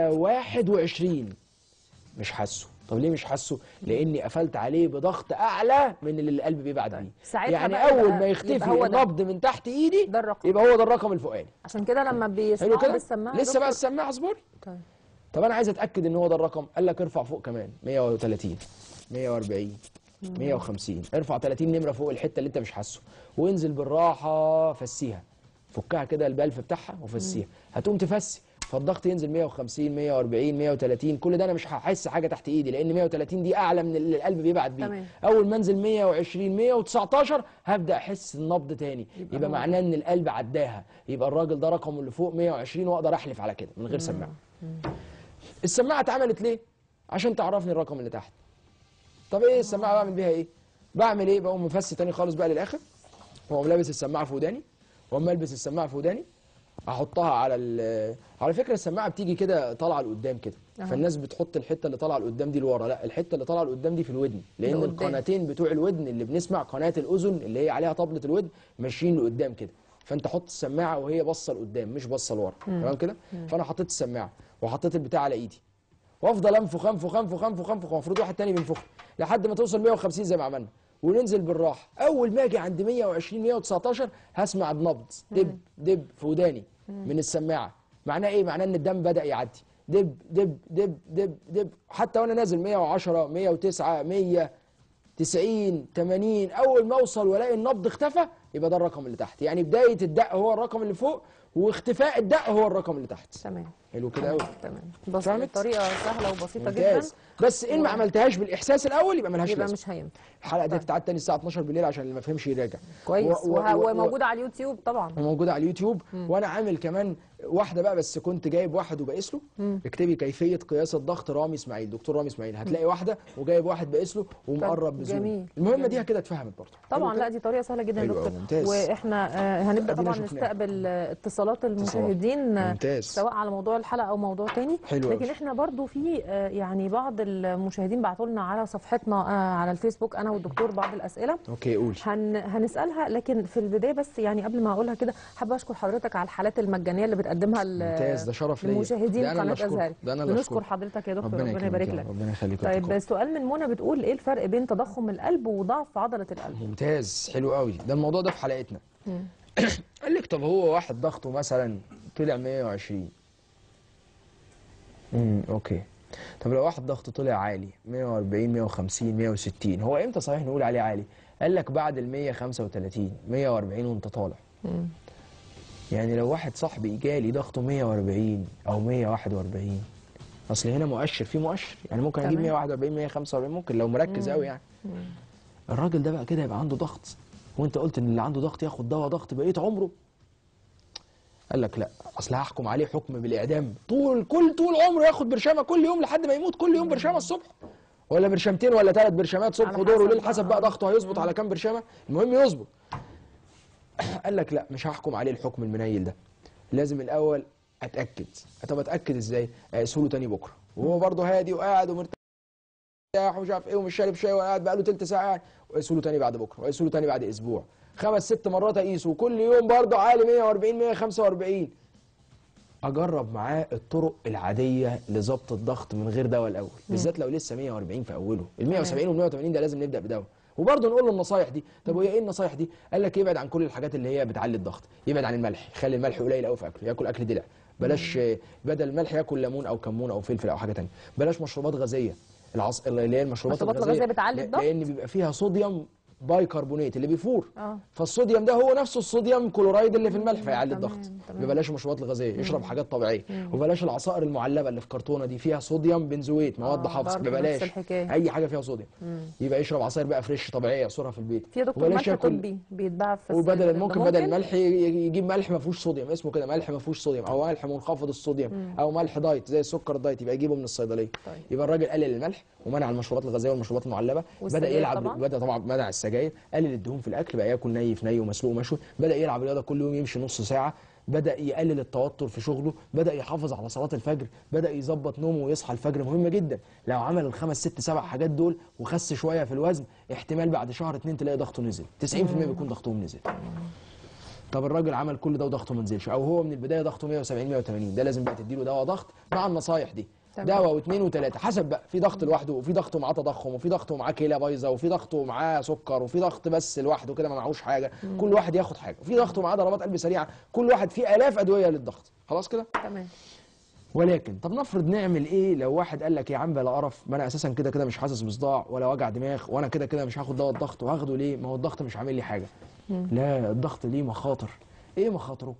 121 مش حاسه طب ليه مش حاسه لاني قفلت عليه بضغط اعلى من اللي القلب بيبعت بيه ساعتها يعني بقى اول يبقى- ما يبقى يختفي هو ده. النبض من تحت ايدي ده الرقم. يبقى هو ده الرقم الفوقاني عشان كده لما حلو بيسمعوا كده بالسماعه يا لسه بقى دكتور- السماعه اصبري طيب طب انا عايز اتاكد ان هو ده الرقم قال لك ارفع فوق كمان 130 140 150 ارفع 30 نمره فوق الحته اللي انت مش حاسه وانزل بالراحه فسيها فكها كده البلف بتاعها وفسيها هتقوم تفسي فالضغط ينزل 150 140 130 كل ده انا مش هحس حاجه تحت ايدي لان 130 دي اعلى من اللي القلب بيبعت بيه تمام. اول ما انزل 120 119 هبدا احس النبض تاني يبقى يبقى هو معناه ان القلب عداها يبقى الراجل ده رقمه اللي فوق 120 واقدر احلف على كده من غير سماعه السماعه اتعملت ليه عشان تعرفني الرقم اللي تحت طب ايه السماعه بعمل بيها ايه بعمل ايه بقوم مفسي تاني خالص بقى للاخر واقوم لابس السماعه في وداني واقوم البس السماعه في وداني احطها على ال- على فكره السماعه بتيجي كده طالعه لقدام كده أها. فالناس بتحط الحته اللي طالعه لقدام دي لورا لا الحته اللي طالعه لقدام دي في الودن لان لقدام. القناتين بتوع الودن اللي بنسمع قناه الاذن اللي هي عليها طبله الودن ماشيين لقدام كده فانت حط السماعه وهي باصه لقدام مش باصه لورا تمام كده فانا حطيت السماعه وحطيت البتاع على ايدي وافضل انفخ انفخ انفخ انفخ انفخ المفروض واحد تاني بينفخ لحد ما توصل 150 زي ما عملنا وننزل بالراحه اول ما اجي عند 120 119 هسمع النبض دب دب في وداني من السماعه معناه ايه معناه ان الدم بدا يعدي دب دب دب دب دب حتى وانا نازل 110 109 100 90 80 اول ما اوصل والاقي النبض اختفى يبقى ده الرقم اللي تحت يعني بدايه الدق هو الرقم اللي فوق واختفاء الدق هو الرقم اللي تحت تمام حلو كده قوي تمام بس فهمت؟ بطريقه سهله وبسيطه ممتاز جدا بس ان ما عملتهاش بالاحساس الاول يبقى ملهاش يبقى لازمه مش هينفع الحلقه دي طيب. هتتعاد تاني الساعه 12 بالليل عشان اللي ما فهمش يراجع كويس و- و- وه- و- وموجوده على اليوتيوب طبعا وموجوده على اليوتيوب وانا عامل كمان واحده بقى بس كنت جايب واحد وبقيس له اكتبي كيفيه قياس الضغط رامي اسماعيل دكتور رامي اسماعيل هتلاقي واحده وجايب واحد بقيس له ومقرب بزوم جميل. المهمه دي كده اتفهمت برضه طبعا حلو لا كده؟ دي طريقه سهله جدا يا حلو أوي، دكتور ممتاز. واحنا آه، هنبدا أدينا طبعا شفناها. نستقبل آه، اتصالات المشاهدين آه، ممتاز. سواء على موضوع الحلقه او موضوع تاني حلو لكن أوي. احنا برضو في آه، يعني بعض المشاهدين بعتوا لنا على صفحتنا آه، على الفيسبوك انا والدكتور بعض الاسئله اوكي قول هن هنسالها لكن في البدايه بس يعني قبل ما اقولها كده حابه اشكر حضرتك على الحالات المجانيه اللي بتقدمها ل- ممتاز، ده شرف ليا. لمشاهدين ده أنا اللي قناه أشكرك. ازهر ده أنا اللي بنشكر أشكرك. حضرتك يا دكتور ربنا ربنا يكرمك يبارك يا لك رب، ربنا يخليك طيب سؤال من منى بتقول ايه الفرق بين تضخم القلب وضعف عضله القلب ممتاز حلو قوي ده الموضوع ده في حلقتنا قال لك طب هو واحد ضغطه مثلا طلع 120 امم اوكي طب لو واحد ضغطه طلع عالي 140 150 160 هو امتى صحيح نقول عليه عالي قال لك بعد ال 135 140 وانت طالع يعني لو واحد صاحبي جالي ضغطه 140 او 141 اصل هنا مؤشر في مؤشر يعني ممكن اجيب تمام. 141 145 ممكن لو مركز قوي يعني الراجل ده بقى كده يبقى عنده ضغط وانت قلت ان اللي عنده ضغط ياخد دواء ضغط بقيه عمره قال لك لا اصل هحكم عليه حكم بالاعدام طول كل طول عمره ياخد برشامه كل يوم لحد ما يموت كل يوم برشامه الصبح ولا برشامتين ولا ثلاث برشامات صبح على ودور حسب وليل حسب بقى. بقى ضغطه هيظبط على كام برشامه المهم يظبط قال لك لا مش هحكم عليه الحكم المنيل ده لازم الاول اتاكد طب اتاكد ازاي اقيسه له تاني بكره وهو برضه هادي وقاعد ومرتاح ومش عارف ايه ومش شارب شاي وقاعد بقاله تلت ساعه قاعد واقيسه له تاني بعد بكره واقيسه له تاني بعد اسبوع خمس ست مرات اقيسه وكل يوم برضه عالي 140 145 اجرب معاه الطرق العاديه لظبط الضغط من غير دواء الاول بالذات لو لسه 140 في اوله ال 170 وال 180 ده لازم نبدا بدواء وبرضه نقول له النصايح دي طب وهي ايه النصايح دي قال لك يبعد عن كل الحاجات اللي هي بتعلي الضغط يبعد عن الملح يخلي الملح قليل قوي في اكله ياكل اكل دلع بلاش آه، بدل الملح ياكل ليمون او كمون او فلفل او حاجه تانية بلاش مشروبات غازيه العص... اللي هي المشروبات المشروبات الغازيه الغازية بتعلي ل- الضغط؟ لان بيبقى فيها صوديوم بايكربونات اللي بيفور اه فالصوديوم ده هو نفسه الصوديوم كلورايد اللي في الملح فيعلي تمام، الضغط تمام. ببلاش المشروبات الغازيه يشرب حاجات طبيعيه وبلاش العصائر المعلبه اللي في كرتونه دي فيها صوديوم بنزويت مواد آه، حفظ برضه ببلاش نفس الحكاية. اي حاجه فيها صوديوم يبقى يشرب عصاير بقى فريش طبيعيه يعصرها في البيت في يا دكتور وبلاش ملح ياكل- طبي بيتباع في وبدل الصيدلية. ممكن ده بدل الملح ي- يجيب ملح ما فيهوش صوديوم اسمه كده ملح ما فيهوش صوديوم او ملح منخفض الصوديوم او ملح دايت زي السكر الدايت يبقى يجيبه من الصيدليه طيب. يبقى الراجل قلل الملح ومنع المشروبات الغازيه والمشروبات المعلبه بدا والسجاير يلعب طبعاً. بدا طبعا منع السجاير قلل الدهون في الاكل بقى ياكل ني في ني ومسلوق ومشوي بدا يلعب رياضه كل يوم يمشي نص ساعه بدا يقلل التوتر في شغله بدا يحافظ على صلاه الفجر بدا يظبط نومه ويصحى الفجر مهم جدا لو عمل الخمس ست سبع حاجات دول وخس شويه في الوزن احتمال بعد شهر اتنين تلاقي ضغطه نزل 90% بيكون ضغطهم نزل طب الراجل عمل كل ده وضغطه ما نزلش او هو من البدايه ضغطه 170 180 ده لازم بقى تديله دواء ضغط مع النصايح دي تمام. دواء واثنين وثلاثه حسب بقى في ضغط لوحده وفي ضغط معاه تضخم وفي ضغط معاه كلى بايظه وفي ضغط معاه سكر وفي ضغط بس لوحده كده ما معهوش حاجه كل واحد ياخد حاجه وفي ضغط معاه ضربات قلب سريعه كل واحد فيه الاف ادويه للضغط خلاص كده تمام ولكن طب نفرض نعمل ايه لو واحد قال لك يا عم بلا قرف ما انا اساسا كده كده مش حاسس بصداع ولا وجع دماغ وانا كده كده مش هاخد دواء الضغط وهاخده ليه ما هو الضغط مش عامل لي حاجه لا الضغط ليه مخاطر ايه مخاطره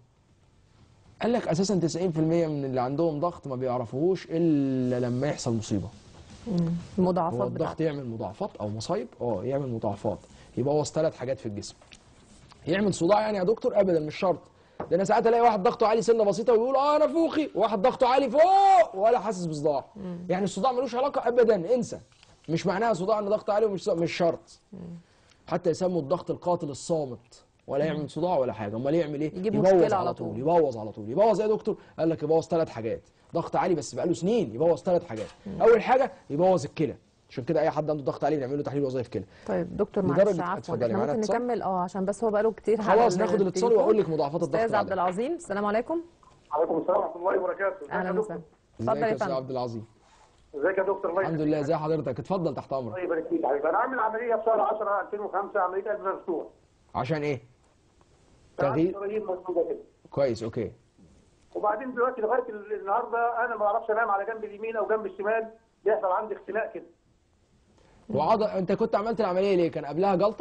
قال لك اساسا 90% من اللي عندهم ضغط ما بيعرفوهوش الا لما يحصل مصيبه المضاعفات هو الضغط بتاعته يعمل مضاعفات او مصايب اه يعمل مضاعفات يبوظ ثلاث حاجات في الجسم يعمل صداع يعني يا دكتور ابدا مش شرط ده انا ساعات الاقي واحد ضغطه عالي سنه بسيطه ويقول اه انا فوخي وواحد ضغطه عالي فوق ولا حاسس بصداع يعني الصداع ملوش علاقه ابدا انسى مش معناها صداع ان ضغط عالي ومش مش شرط حتى يسموا الضغط القاتل الصامت ولا يعمل صداع ولا حاجه امال يعمل ايه يجيب يبوظ مشكلة على على طول طول. يبوظ على طول يبوظ ايه يا دكتور قال لك يبوظ ثلاث حاجات ضغط عالي بس بقاله سنين يبوظ ثلاث حاجات اول حاجه يبوظ الكلى عشان كده اي حد عنده ضغط عالي بنعمل له تحليل وظائف كلى طيب دكتور لدرجة- معلش عفوا اتفضلي، احنا معانا ممكن اتصال؟ نكمل اه عشان بس هو بقاله كتير على خلاص ناخد الاتصال التليفون. واقول لك مضاعفات الضغط استاذ عبد بعدها. العظيم السلام عليكم عليكم السلام ورحمه الله وبركاته ازيك يا اهلا دكتور؟ وسهلا ازيك اتفضل يا يا استاذ فندم عبد العظيم ازيك يا دكتور الله الحمد يخليك. لله ازي حضرتك اتفضل تحت امرك الله يبارك فيك حبيبي انا عامل عمليه في شهر 10 2005 عمليه قلب مفتوح عشان ايه كان عندي تغيير شرايين مسدوده كده كويس اوكي وبعدين دلوقتي لغايه ال- النهارده انا ما بعرفش انام على جنب اليمين او جنب الشمال بيحصل عندي اختناق كده وعض... انت كنت عملت العمليه ليه كان قبلها جلطه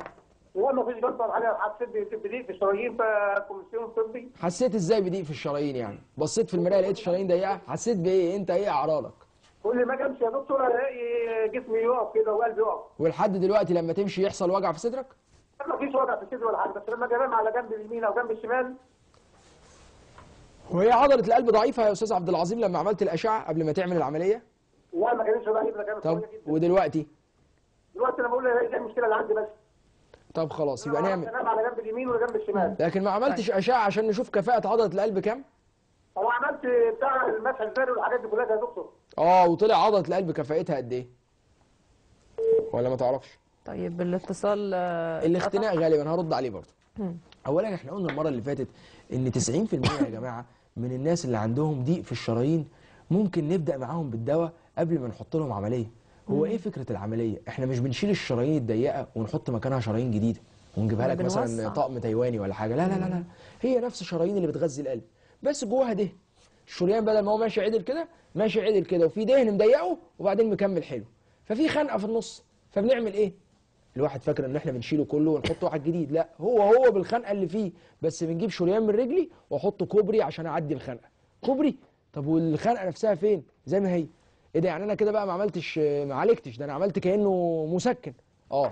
هو ما فيش جلطه ولا حاجه حسيت ب- بضيق في الشرايين فكوميسيون طبي حسيت ازاي بضيق في الشرايين يعني بصيت في المرايه لقيت الشرايين ضيقه حسيت بايه انت ايه اعراضك كل ما اجي امشي يا دكتور الاقي جسمي يقف كده وقلبي يقف ولحد دلوقتي لما تمشي يحصل وجع في صدرك ما فيش وجع في الصدر ولا حاجه بس لما اجي انام على جنب اليمين او جنب الشمال وهي عضله القلب ضعيفه يا استاذ عبد العظيم لما عملت الاشعه قبل ما تعمل العمليه لا ما كانتش ضعيفه كانت طب قويه جدا ودلوقتي دلوقتي انا بقول ايه المشكله اللي عندي بس طب خلاص يبقى أنا نعمل انام على جنب اليمين ولا جنب الشمال لكن ما عملتش اشعه عشان نشوف كفاءه عضله القلب كام هو عملت بتاع المسح الزاري والحاجات دي كلها يا دكتور اه وطلع عضله القلب كفاءتها قد ايه ولا ما تعرفش طيب الاتصال آه، الاختناق غالبا هرد عليه برضه اولا احنا قلنا المره اللي فاتت ان 90% يا جماعه من الناس اللي عندهم ضيق في الشرايين ممكن نبدا معاهم بالدواء قبل ما نحط لهم عمليه هو ايه فكره العمليه احنا مش بنشيل الشرايين الضيقه ونحط مكانها شرايين جديده ونجيبها ولا لك مثلا بنوسع. طقم تايواني ولا حاجه لا لا لا لا هي نفس الشرايين اللي بتغذي القلب بس جواها دهن الشريان بدل ما هو ماشي عدل كده ماشي عدل كده وفي دهن مضيقه وبعدين مكمل حلو ففي خنقه في النص فبنعمل ايه الواحد فاكر ان احنا بنشيله كله ونحط واحد جديد لا هو هو بالخنقه اللي فيه بس بنجيب شريان من رجلي واحط كوبري عشان اعدي الخنقه كوبري طب والخنقه نفسها فين زي ما هي ايه ده يعني انا كده بقى ما عملتش ما عالجتش ده انا عملت كانه مسكن اه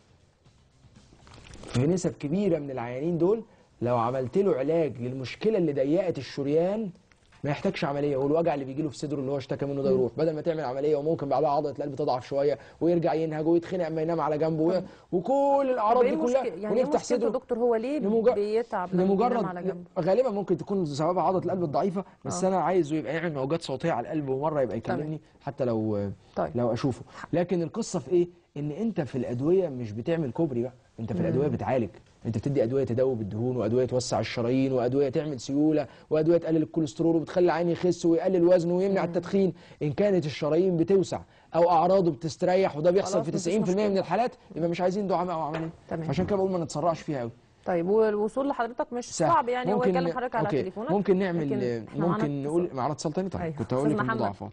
في نسب كبيره من العيانين دول لو عملت له علاج للمشكله اللي ضيقت الشريان ما يحتاجش عمليه والوجع اللي بيجي له في صدره اللي هو اشتكى منه ده يروح بدل ما تعمل عمليه وممكن بعدها عضله القلب تضعف شويه ويرجع ينهج ويتخنق اما ينام على جنبه و- وكل الاعراض طب ايه دي كلها المشكله يعني ايه ونفتح مشكلته يا صدره دكتور هو ليه لمجرد- بيتعب لما بينام لمجرد على جنب غالبا ممكن تكون سببها عضله القلب الضعيفه بس آه. انا عايزه يبقى يعمل موجات صوتيه على القلب ومره يبقى يكلمني حتى لو طيب. لو اشوفه لكن القصه في ايه ان انت في الادويه مش بتعمل كوبري بقى انت في الادويه بتعالج انت بتدي ادويه تدوب الدهون وادويه توسع الشرايين وادويه تعمل سيوله وادويه تقلل الكوليسترول وبتخلي العين يخس ويقلل وزنه ويمنع التدخين ان كانت الشرايين بتوسع او اعراضه بتستريح وده بيحصل خلاص، في مفيش 90% مشكلة. من الحالات يبقى مش عايزين دعامه او عمليه تمام. عشان كده بقول ما نتسرعش فيها قوي طيب والوصول لحضرتك مش سهل. صعب يعني هو يكلم حضرتك على أوكي. تليفونك ممكن نعمل لكن إحنا معانا ممكن نقول اتصال. معانا اتصال تاني طيب أيوة. كنت هقول لك أستاذ محمد. المضاعفات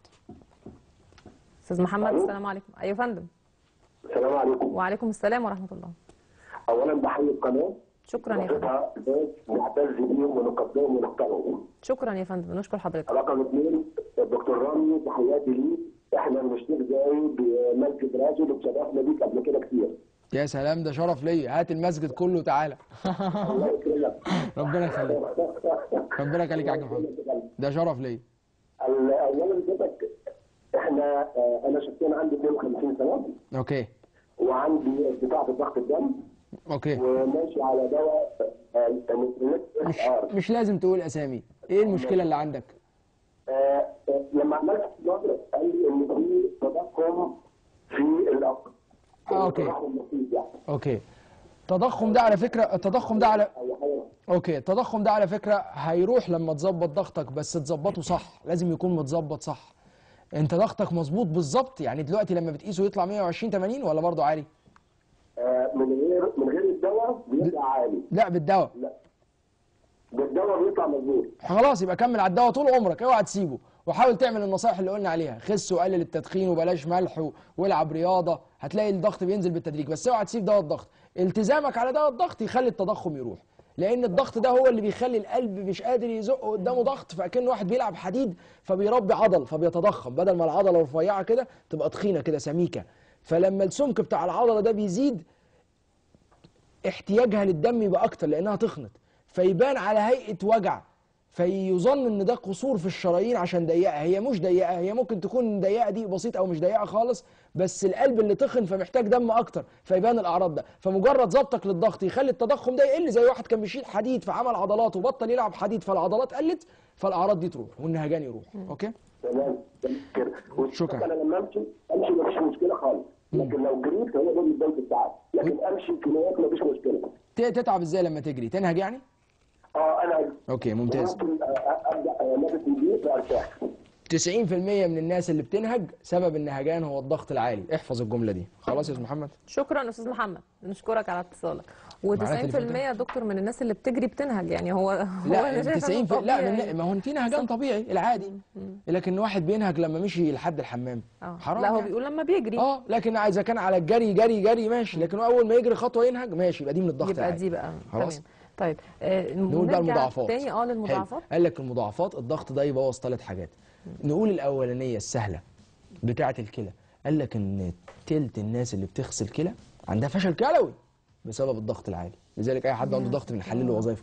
استاذ محمد ألو؟ السلام عليكم ايوه يا فندم السلام عليكم وعليكم السلام ورحمه الله اولا بحيي القناه شكرا يا فندم وصفها ناس نعتز بيهم ونقدرهم ونحترمهم شكرا يا فندم نشكر حضرتك رقم اثنين الدكتور رامي تحياتي ليه احنا من الشيخ زايد بمسجد راجل واتشرفنا بيك قبل كده كتير يا سلام ده شرف ليا هات المسجد كله تعالى الله يكرمك ربنا يخليك ربنا يخليك يا حاج محمد ده شرف ليا ال- اولا بدك احنا آه، انا شخصيا عندي 52 سنه اوكي وعندي ارتفاع في ضغط الدم اوكي وماشي على دواء آه، الانسولين مش ار مش لازم تقول اسامي ايه المشكله اللي عندك آه، آه، لما عملت نظرة قال لي ان في تضخم في الأق آه، أوكي. التضخم النفسي يعني اوكي التضخم ده على فكره التضخم ده على أو حاجة اوكي التضخم ده على فكره هيروح لما تظبط ضغطك بس تظبطه صح لازم يكون متظبط صح انت ضغطك مظبوط بالظبط يعني دلوقتي لما بتقيسه يطلع 120 80 ولا برضه عالي آه، من غير من غير الدواء بيطلع عالي لا بالدواء لا بالدواء بيطلع مظبوط خلاص يبقى كمل على الدواء طول عمرك اوعى تسيبه وحاول تعمل النصائح اللي قلنا عليها خس وقلل التدخين وبلاش ملح و- والعب رياضه هتلاقي الضغط بينزل بالتدريج بس اوعى تسيب دواء الضغط التزامك على دواء الضغط يخلي التضخم يروح لان الضغط ده هو اللي بيخلي القلب مش قادر يزق قدامه ضغط فاكن واحد بيلعب حديد فبيربي عضل فبيتضخم بدل ما العضله رفيعه كده تبقى تخينه كده سميكه فلما السمك بتاع العضله ده بيزيد احتياجها للدم يبقى اكتر لانها تخنط فيبان على هيئه وجع فيظن ان ده قصور في الشرايين عشان ضيقه هي مش ضيقه هي ممكن تكون ضيقه دي بسيط او مش ضيقه خالص بس القلب اللي تخن فمحتاج دم اكتر فيبان الاعراض ده فمجرد ضبطك للضغط يخلي التضخم ده يقل زي واحد كان بيشيل حديد فعمل عضلات وبطل يلعب حديد فالعضلات قلت فالاعراض دي تروح والنهجان يروح اوكي تمام تمام كده شكرا. انا لما امشي امشي مفيش مشكله خالص لكن لو جريت هو ده اللي بيبان في الساعات لكن امشي كميات مفيش مشكله ت- تتعب ازاي لما تجري تنهج يعني اه انا اوكي ممتاز ممكن آه، ابدا آه، نفسي يجيب وارتاح 90% من الناس اللي بتنهج سبب النهجان هو الضغط العالي احفظ الجمله دي خلاص يا استاذ محمد شكرا استاذ محمد نشكرك على اتصالك معانا و90% تليفون يا دكتور من الناس اللي بتجري بتنهج يعني هو هو لا أنا شايفة 90 إنه في لا طبيعي. من ما هو في نهجان طبيعي العادي لكن واحد بينهج لما مشي لحد الحمام آه. حرام لا هو يعني. بيقول لما بيجري اه لكن اذا كان على الجري جري جري ماشي لكن هو اول ما يجري خطوه ينهج ماشي يبقى دي من الضغط يبقى العالي دي بقى خلاص. تمام طيب آه نقول بقى نرجع المضاعفات تاني اه للمضاعفات حلو. قال لك المضاعفات الضغط ده يبوظ ثلاث حاجات نقول الاولانيه السهله بتاعه الكلى قال لك ان تلت الناس اللي بتغسل كلى عندها فشل كلوي بسبب الضغط العالي لذلك اي حد عنده ضغط بنحلل له وظائف كلى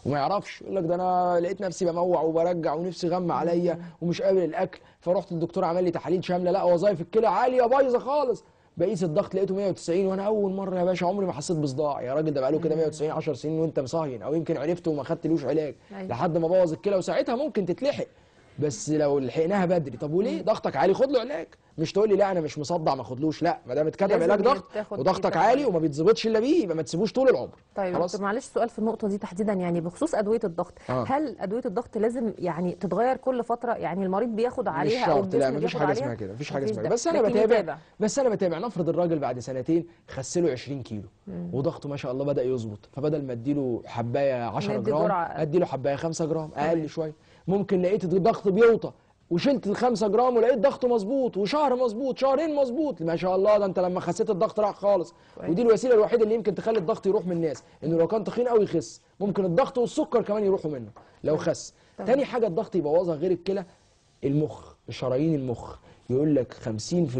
وما يعرفش يقول لك ده انا لقيت نفسي بموع وبرجع ونفسي غم عليا ومش قابل الاكل فرحت للدكتور عمل لي تحاليل شامله لا وظايف الكلى عاليه بايظه خالص بقيس الضغط لقيته 190 وانا اول مره يا باشا عمري ما حسيت بصداع يا راجل ده بقاله كده 190 10 سنين وانت مصهين او يمكن عرفته وما خدتلوش علاج أيوة. لحد ما بوظ الكلى وساعتها ممكن تتلحق بس لو لحقناها بدري طب وليه ضغطك عالي خد له علاج مش تقول لي لا انا مش مصدع ما خدلوش لا ما دام اتكتب لازم علاج ضغط تاخد وضغطك فيه عالي تاخد. وما بيتظبطش الا بيه يبقى ما تسيبوش طول العمر طيب خلاص دكتور معلش سؤال في النقطة دي تحديدا يعني بخصوص أدوية الضغط آه. هل أدوية الضغط لازم يعني تتغير كل فترة يعني المريض بياخد عليها مش أو شرط الجسم لا مفيش بياخد حاجه عليها؟ اسمها كده مفيش حاجه مفيش اسمها ده. كده بس انا لكن بتابع يتابع. بس انا بتابع نفرض الراجل بعد سنتين خسله 20 كيلو وضغطه ما شاء الله بدا يظبط فبدل ما اديله حبايه 10 ندي جرام جرعة أقل. اديله حبايه 5 جرام تمام. اقل شويه ممكن لقيت الضغط بيوطى وشلت ال 5 جرام ولقيت ضغطه مظبوط وشهر مظبوط شهرين مظبوط ما شاء الله ده انت لما خسيت الضغط راح خالص كويس. ودي الوسيله الوحيده اللي يمكن تخلي الضغط يروح من الناس انه لو كان تخين قوي يخس ممكن الضغط والسكر كمان يروحوا منه لو خس تمام. تاني حاجه الضغط يبوظها غير الكلى المخ شرايين المخ يقول لك 50%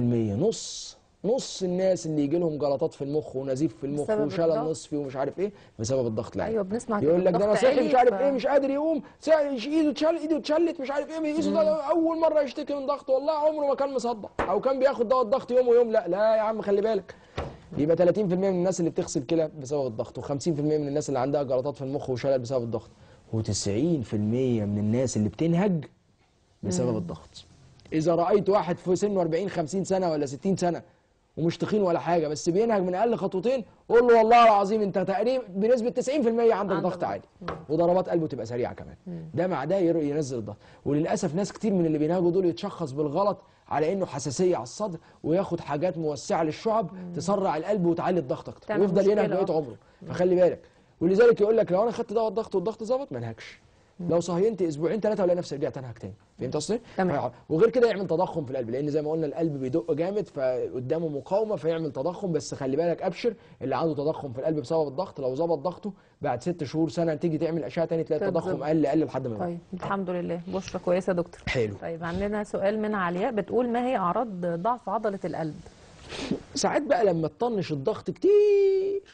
نص نص الناس اللي يجي لهم جلطات في المخ ونزيف في المخ بسبب وشلل الضغط. نصفي ومش عارف ايه بسبب الضغط العالي أيوة بنسمع كده يقول لك ده انا الضغط صاحي عالي مش عارف ف- ايه مش قادر يقوم سا- ايده اتشل ايده اتشلت مش عارف ايه بيقيسه ده اول مره يشتكي من ضغط والله عمره ما كان مصدع او كان بياخد دواء الضغط يوم ويوم لا لا يا عم خلي بالك يبقى 30% من الناس اللي بتغسل كلى بسبب الضغط و50% من الناس اللي عندها جلطات في المخ وشلل بسبب الضغط و90% من الناس اللي بتنهج بسبب الضغط اذا رايت واحد في سنه 40 50 سنه ولا 60 سنه ومش تخين ولا حاجه بس بينهج من اقل خطوتين قول له والله العظيم انت تقريبا بنسبه 90% عندك عندك ضغط ضغط. عالي وضربات قلبه تبقى سريعه كمان ده مع ده ير- ينزل الضغط وللاسف ناس كتير من اللي بينهجوا دول يتشخص بالغلط على انه حساسيه على الصدر وياخد حاجات موسعه للشعب تسرع القلب وتعلي الضغط اكتر تعمل ويفضل ينهج مشكلة. بقيه عمره فخلي بالك ولذلك يقول لك لو انا خدت دواء الضغط والضغط ظبط ما انهكش لو صهينت اسبوعين ثلاثه ولا نفسي رجعت انهك تاني فهمت قصدي؟ تمام. فيع- وغير كده يعمل تضخم في القلب لان زي ما قلنا القلب بيدق جامد فقدامه مقاومه فيعمل تضخم بس خلي بالك ابشر اللي عنده تضخم في القلب بسبب الضغط لو ظبط ضغطه بعد ست شهور سنه تيجي تعمل اشعه تاني تلاقي تتظبط. التضخم قل قل لحد ما يروح. طيب الحمد لله بشرة كويسة يا دكتور حلو طيب عندنا سؤال من علياء بتقول ما هي أعراض ضعف عضلة القلب؟ ساعات بقى لما تطنش الضغط كتير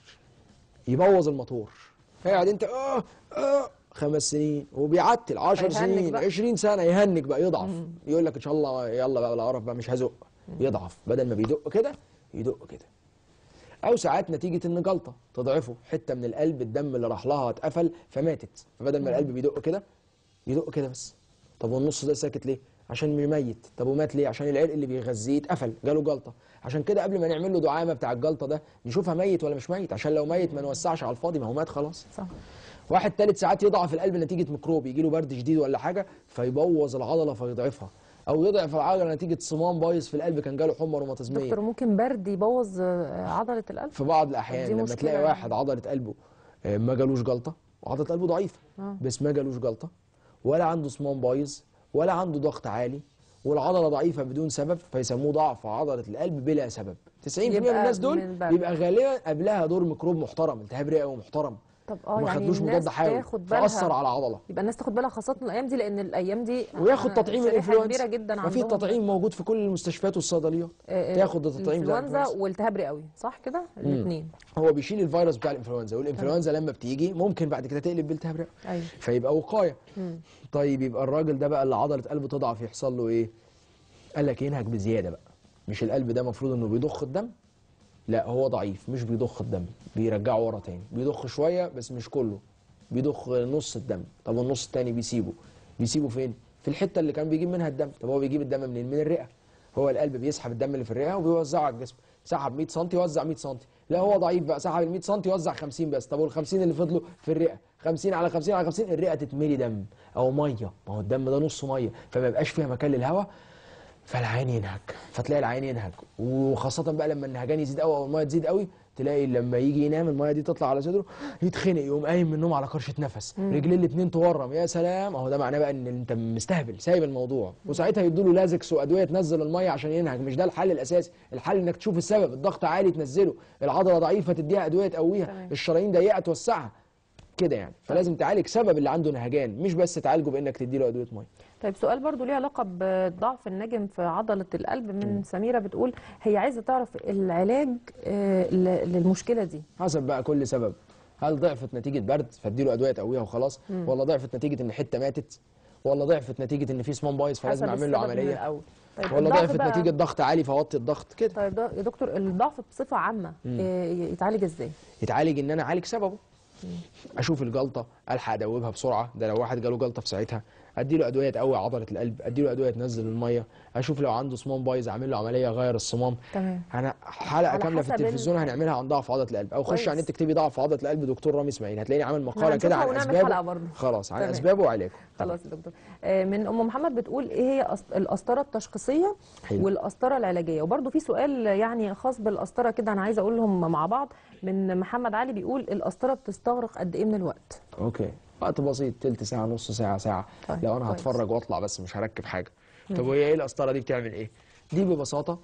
يبوظ الموتور قاعد انت اه اه خمس سنين وبيعتل 10 هيهنج سنين بقى. 20 سنه يهنج بقى يضعف يقول لك ان شاء الله يلا بقى القرف بقى مش هزق يضعف بدل ما بيدق كده يدق كده او ساعات نتيجه ان جلطه تضعفه حته من القلب الدم اللي راح لها اتقفل فماتت فبدل ما القلب بيدق كده يدق كده بس طب والنص ده ساكت ليه عشان مش ميت طب ومات ليه عشان العرق اللي بيغذيه اتقفل جاله جلطه عشان كده قبل ما نعمل له دعامه بتاع الجلطه ده نشوفها ميت ولا مش ميت عشان لو ميت ما نوسعش على الفاضي ما هو مات خلاص صح واحد تالت ساعات يضعف القلب نتيجه ميكروب يجي له برد شديد ولا حاجه فيبوظ العضله فيضعفها او يضعف العضله نتيجه صمام بايظ في القلب كان جاله حمى روماتيزميه دكتور ممكن برد يبوظ آه، عضلة القلب؟ في بعض دي الاحيان لما مشكلة تلاقي يعني. واحد عضله قلبه آه، ما جالوش جلطه وعضله قلبه ضعيفه آه. بس ما جالوش جلطه ولا عنده صمام بايظ ولا عنده ضغط عالي والعضله ضعيفه بدون سبب فيسموه ضعف عضله القلب بلا سبب 90% من يبقى الناس دول من البرد. بيبقى غالبا قبلها دور ميكروب محترم التهاب رئوي محترم طب اه وما يعني خدلوش الناس مضاد حيوي تاخد بالها فاثر على العضله يبقى الناس تاخد بالها خاصة الأيام دي لأن الأيام دي وياخد آه، تطعيم شريحة الانفلونزا كبيرة جدا ما في عندهم تطعيم موجود في كل المستشفيات والصيدليات آه، آه، تاخد التطعيم ده الانفلونزا والتهاب رئوي صح كده؟ الاثنين هو بيشيل الفيروس بتاع الانفلونزا والانفلونزا لما بتيجي ممكن بعد كده تقلب بالتهاب رئوي ايوه فيبقى وقايه مم. طيب يبقى الراجل ده بقى اللي عضله قلبه تضعف يحصل له ايه قال لك ينهج بزياده بقى مش القلب ده المفروض انه بيضخ الدم لا هو ضعيف مش بيضخ الدم بيرجعه ورا تاني بيضخ شويه بس مش كله بيضخ نص الدم طب والنص التاني بيسيبه بيسيبه فين في الحته اللي كان بيجيب منها الدم طب هو بيجيب الدم منين من الرئه هو القلب بيسحب الدم اللي في الرئه وبيوزعه على الجسم سحب 100 سم وزع 100 سم لا هو ضعيف بقى سحب ال 100 سم وزع 50 بس طب وال 50 اللي فضلوا في الرئه 50 على 50 على 50 الرئه تتملي دم او ميه ما هو الدم ده نصه ميه فما يبقاش فيها مكان للهواء فالعين ينهج فتلاقي العين ينهج وخاصه بقى لما النهجان يزيد قوي او الميه تزيد قوي تلاقي لما يجي ينام الميه دي تطلع على صدره يتخنق يقوم قايم من النوم على كرشه نفس رجليه الاتنين تورم يا سلام اهو ده معناه بقى ان انت مستهبل سايب الموضوع وساعتها يدوا له لازكس وادويه تنزل الميه عشان ينهج مش ده الحل الاساسي الحل انك تشوف السبب الضغط عالي تنزله العضله ضعيفه تديها ادويه تقويها تمام. الشرايين ضيقه توسعها كده يعني فلازم تعالج سبب اللي عنده نهجان مش بس تعالجه بانك تديله ادويه ميه طيب سؤال برضو ليه علاقة بضعف النجم في عضلة القلب من سميرة بتقول هي عايزة تعرف العلاج آه، ل- للمشكلة دي حسب بقى كل سبب هل ضعفت نتيجه برد فاديله ادويه تقويها وخلاص ولا ضعفت نتيجه ان حته ماتت ولا ضعفت نتيجه ان في صمام بايظ فلازم حسب اعمل له السبب من عمليه الأول. طيب ولا الضعف ضعفت بقى- نتيجه ضغط عالي فوطي الضغط كده طيب ده يا دكتور الضعف بصفه عامه إيه، يتعالج ازاي؟ يتعالج ان انا اعالج سببه اشوف الجلطه الحق ادوبها بسرعه ده لو واحد جاله جلطه في ساعتها اديله ادويه تقوي عضله القلب اديله ادويه تنزل الميه اشوف لو عنده صمام بايظ اعمل له عمليه اغير الصمام تمام انا حلقه على كامله في حسب ال- التلفزيون هنعملها عن ضعف عضله القلب او خش كويس. على النت اكتبي ضعف عضله القلب دكتور رامي اسماعيل هتلاقيني عامل مقاله كده هنشوفها عن ونعمل اسبابه حلقة برضه. خلاص عن تمام. اسبابه وعلاجه خلاص يا دكتور آه، من ام محمد بتقول ايه هي أس- القسطره التشخيصيه حلو. والقسطره العلاجيه وبرده في سؤال يعني خاص بالقسطره كده انا عايزه اقولهم مع بعض من محمد علي بيقول القسطره بتستغرق قد ايه من الوقت اوكي وقت بسيط تلت ساعه نص ساعه ساعه طيب، لو انا كويس. هتفرج واطلع بس مش هركب حاجه طب وهي ايه القسطره دي بتعمل ايه دي ببساطه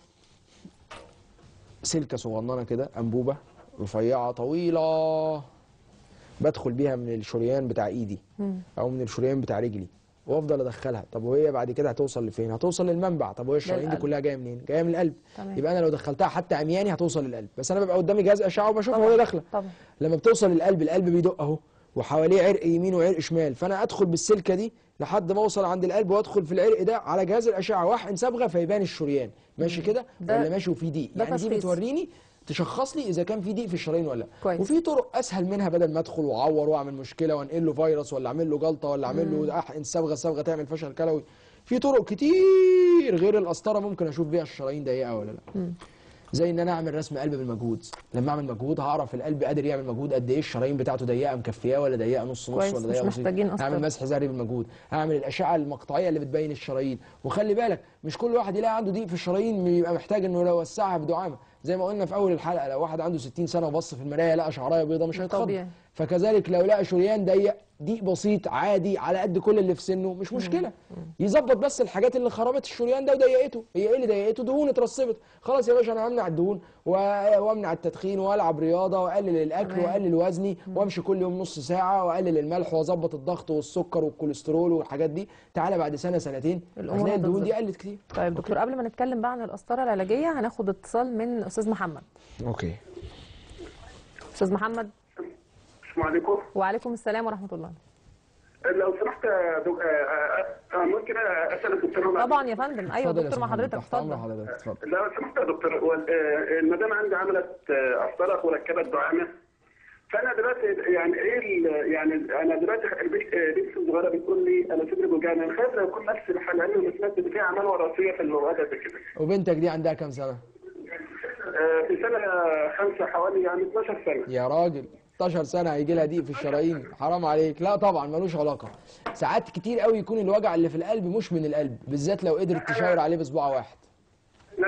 سلكه صغننه كده انبوبه رفيعه طويله بدخل بيها من الشريان بتاع ايدي او من الشريان بتاع رجلي وافضل ادخلها طب وهي بعد كده هتوصل لفين هتوصل للمنبع طب وهي الشرايين دي للقلب. كلها جايه منين جايه من القلب تمام. يبقى انا لو دخلتها حتى عمياني هتوصل للقلب بس انا ببقى قدامي جهاز اشعه وبشوفها طبعاً. وهي داخله طبعا لما بتوصل للقلب القلب بيدق اهو وحواليه عرق يمين وعرق شمال فانا ادخل بالسلكه دي لحد ما اوصل عند القلب وادخل في العرق ده على جهاز الاشعه واحقن صبغه فيبان الشريان ماشي كده ده- ولا ماشي وفي ضيق ده يعني دي تشخيص. بتوريني تشخص لي اذا كان في ضيق في الشرايين ولا لا كويس. وفي طرق اسهل منها بدل ما ادخل واعور واعمل مشكله وانقل له فيروس ولا اعمل له جلطه ولا اعمل له احقن صبغه صبغه تعمل فشل كلوي في طرق كتير غير القسطره ممكن اشوف بيها الشرايين ضيقه ولا لا زي ان انا اعمل رسم قلب بالمجهود لما اعمل مجهود هعرف القلب قادر يعمل مجهود قد ايه الشرايين بتاعته ضيقه مكفياه ولا ضيقه نص نص كويس، ولا مش ضيقه نص محتاجين قسطرة. اعمل مسح ذري بالمجهود هعمل الاشعه المقطعيه اللي بتبين الشرايين وخلي بالك مش كل واحد يلاقي عنده ضيق في الشرايين يبقى محتاج انه لو وسعها بدعامه زي ما قلنا في اول الحلقه لو واحد عنده 60 سنه وبص في المرايه لقى شعرايه بيضه مش هيتخض طبيعي. فكذلك لو لقى شريان ضيق ضيق بسيط عادي على قد كل اللي في سنه مش مشكله يظبط بس الحاجات اللي خربت الشريان ده وضيقته هي ايه اللي ضيقته دهون اترسبت خلاص يا باشا انا همنع الدهون و- وامنع التدخين والعب رياضه واقلل الاكل تمام. واقلل وزني وامشي كل يوم نص ساعه واقلل الملح واظبط الضغط والسكر والكوليسترول والحاجات دي تعالى بعد سنه سنتين الأمور هتلاقي الدهون دي هتتظبط. قلت كتير طيب دكتور قبل ما نتكلم بقى عن القسطره العلاجيه هناخد اتصال من استاذ محمد اوكي استاذ محمد السلام عليكم وعليكم السلام ورحمه الله لو سمحت يا دك... آه، آه، آه، ممكن اسال الدكتور طبعا يا فندم ايوه اتفضل يا دكتور مع أستاذ حضرتك محمد، تحت امر اتفضل حضرتك اتفضل لو سمحت يا دكتور هو ال- آه، المدام عندي عملت آه، قسطره وركبت دعامه فانا دلوقتي يعني ايه ال- يعني انا دلوقتي البنت آه، بنتي الصغيره بتقول لي انا صدري بوجعني انا خايف لو يكون نفس الحاله لان انا سمعت ان في اعمال وراثيه في الوضع ده كده وبنتك دي عندها كام سنه آه، في سنه خمسه حوالي يعني 12 سنه يا راجل 16 سنه هيجي لها ضيق في الشرايين حرام عليك لا طبعا ملوش علاقه ساعات كتير قوي يكون الوجع اللي في القلب مش من القلب بالذات لو قدرت تشاور عليه بصباع واحد لا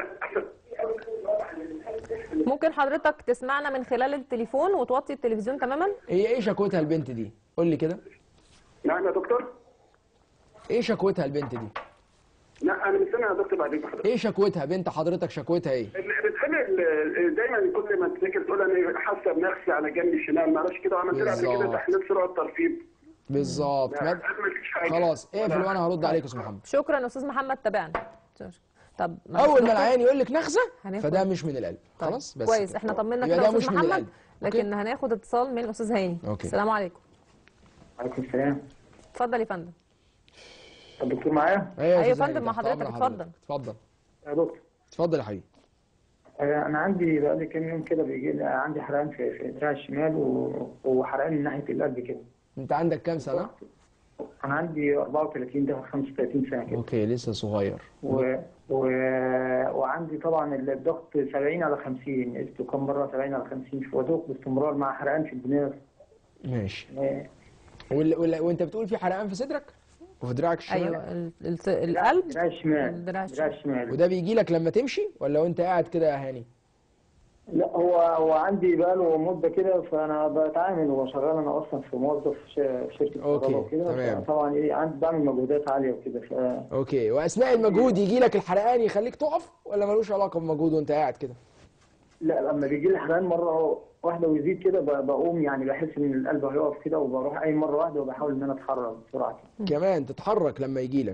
ممكن حضرتك تسمعنا من خلال التليفون وتوطي التلفزيون تماما هي ايه شكوتها البنت دي قول لي كده نعم يا دكتور ايه شكوتها البنت دي لا انا مستني يا دكتور بعدين حضرتك ايه شكوتها بنت حضرتك شكوتها ايه بتخلي ال- دايما كل ما تفتكر تقول انا حاسه بنفسي على جنب الشمال ما اعرفش كده وعملت لها قبل كده بالظبط. تحليل سرعه ترفيب بالظبط لا، ما- ما فيش حاجه خلاص اقفل وانا هرد عليك يا استاذ محمد شكرا يا استاذ محمد تابعنا طب معلش اول ما دكتور. العيان يقول لك نغزه هناخد- فده مش من القلب طيب. خلاص بس كويس كده. احنا طمنا يبقى كده ده يا مش استاذ من محمد القلب أوكي؟ لكن هناخد اتصال من استاذ هاني أوكي. السلام عليكم عليكم السلام اتفضل يا فندم الدكتور معايا ايوه أيوة يا أستاذ فندم، هاني، مع تحت حضرتك، أمر اتفضل. اتفضل يا دكتور اتفضل يا حبيبي آه، انا عندي بقالي كام يوم كده بيجي لي عندي حرقان في في دراع الشمال و- وحرقان من ناحيه القلب كده انت عندك كام سنه انا عندي 34 ده 35 سنه كده اوكي لسه صغير و... و... وعندي طبعا الضغط 70 على 50 قلت كم مره 70 على 50 في ودوق باستمرار مع حرقان في الدماغ ماشي آه، وال... وال... وانت بتقول في حرقان في صدرك وفي دراعك الشمال ايوه ال- ال- القلب دراع الشمال الدراع دراع الشمال وده بيجي لك لما تمشي ولا وانت قاعد كده يا هاني لا هو هو عندي بقاله مده كده فانا بتعامل وشغال انا اصلا في موظف ش- في شركه أوكي، كهرباء وكده تمام. طبعا ايه عندي بعمل مجهودات عاليه وكده ف اوكي واثناء المجهود يجي لك الحرقان يخليك تقف ولا ملوش علاقه بالمجهود وانت قاعد كده لا لما بيجي لي حرقان مره واحده ويزيد كده ب- بقوم يعني بحس ان القلب هيقف كده وبروح اي مره واحده وبحاول ان انا اتحرك بسرعه كده. كمان تتحرك لما يجي لك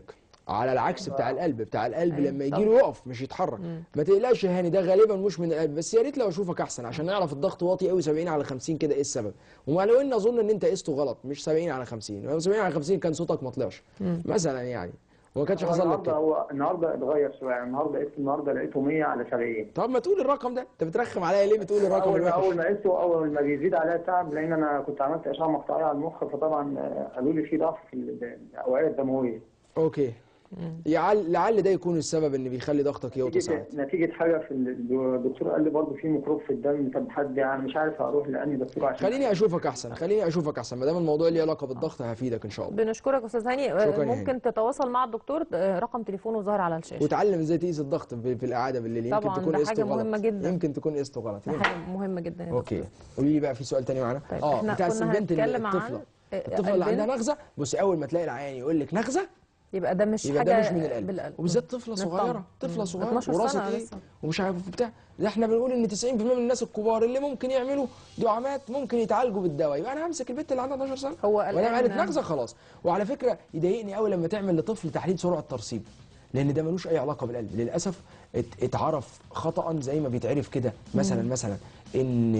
على العكس بتاع القلب بتاع القلب أيوة، لما يجي طبعا. له يقف مش يتحرك ما تقلقش يا هاني ده غالبا مش من القلب بس يا ريت لو اشوفك احسن عشان نعرف الضغط واطي قوي 70 على 50 كده ايه السبب ومع لو ان اظن ان انت قسته غلط مش 70 على 50 لو 70 على 50 كان صوتك ما طلعش مثلا يعني وما كانش هو حصل لك النهارده كده هو النهارده اتغير شويه يعني النهارده قست النهارده لقيته 100 على 70 طب ما تقول الرقم ده انت بترخم عليا ليه بتقول الرقم اول ما الوحش اول ما قسته اول ما بيزيد عليا تعب لان انا كنت عملت اشعه مقطعيه على المخ فطبعا آه، قالوا لي في ضعف في ال- الاوعيه الدمويه اوكي يعل لعل ده يكون السبب ان بيخلي ضغطك يوطى نتيجه ساعات نتيجه حاجه في ال- الدكتور قال لي برضه في ميكروب في الدم طب حد يعني مش عارف اروح لاني دكتور عشان خليني اشوفك احسن خليني اشوفك احسن ما دام الموضوع ليه علاقه بالضغط هفيدك ان شاء الله بنشكرك استاذ هاني شكراً يا ممكن تتواصل مع الدكتور آه، رقم تليفونه ظاهر على الشاشه وتعلم ازاي تقيس الضغط في في القعده بالليل يمكن طبعاً، تكون ده قسته حاجة غلط مهمة جداً. يمكن تكون قسته غلط ده يمكن. حاجه مهمه جدا يا اوكي دكتور. قولي لي بقى في سؤال تاني معانا طيب، اه إحنا بتاع كنا البنت اللي هنتكلم عن الطفله آه، الطفله اللي البنت. عندها نغزه بصي اول ما تلاقي العيان يقول لك نغزه يبقى ده مش يبقى حاجه ده مش من القلب بالقلب وبالذات طفله بالطبع. صغيره طفله مم. صغيره 12 وراسه سنة ايه لسه. ومش عارف بتاع ده احنا بنقول ان 90% من الناس الكبار اللي ممكن يعملوا دعامات ممكن يتعالجوا بالدواء يبقى انا همسك البنت اللي عندها 12 سنه هو ولا الآن- عملت نغزه خلاص وعلى فكره يضايقني قوي لما تعمل لطفل تحليل سرعه ترسيب لان ده ملوش اي علاقه بالقلب للاسف ات- اتعرف خطا زي ما بيتعرف كده مثلا مثلا ان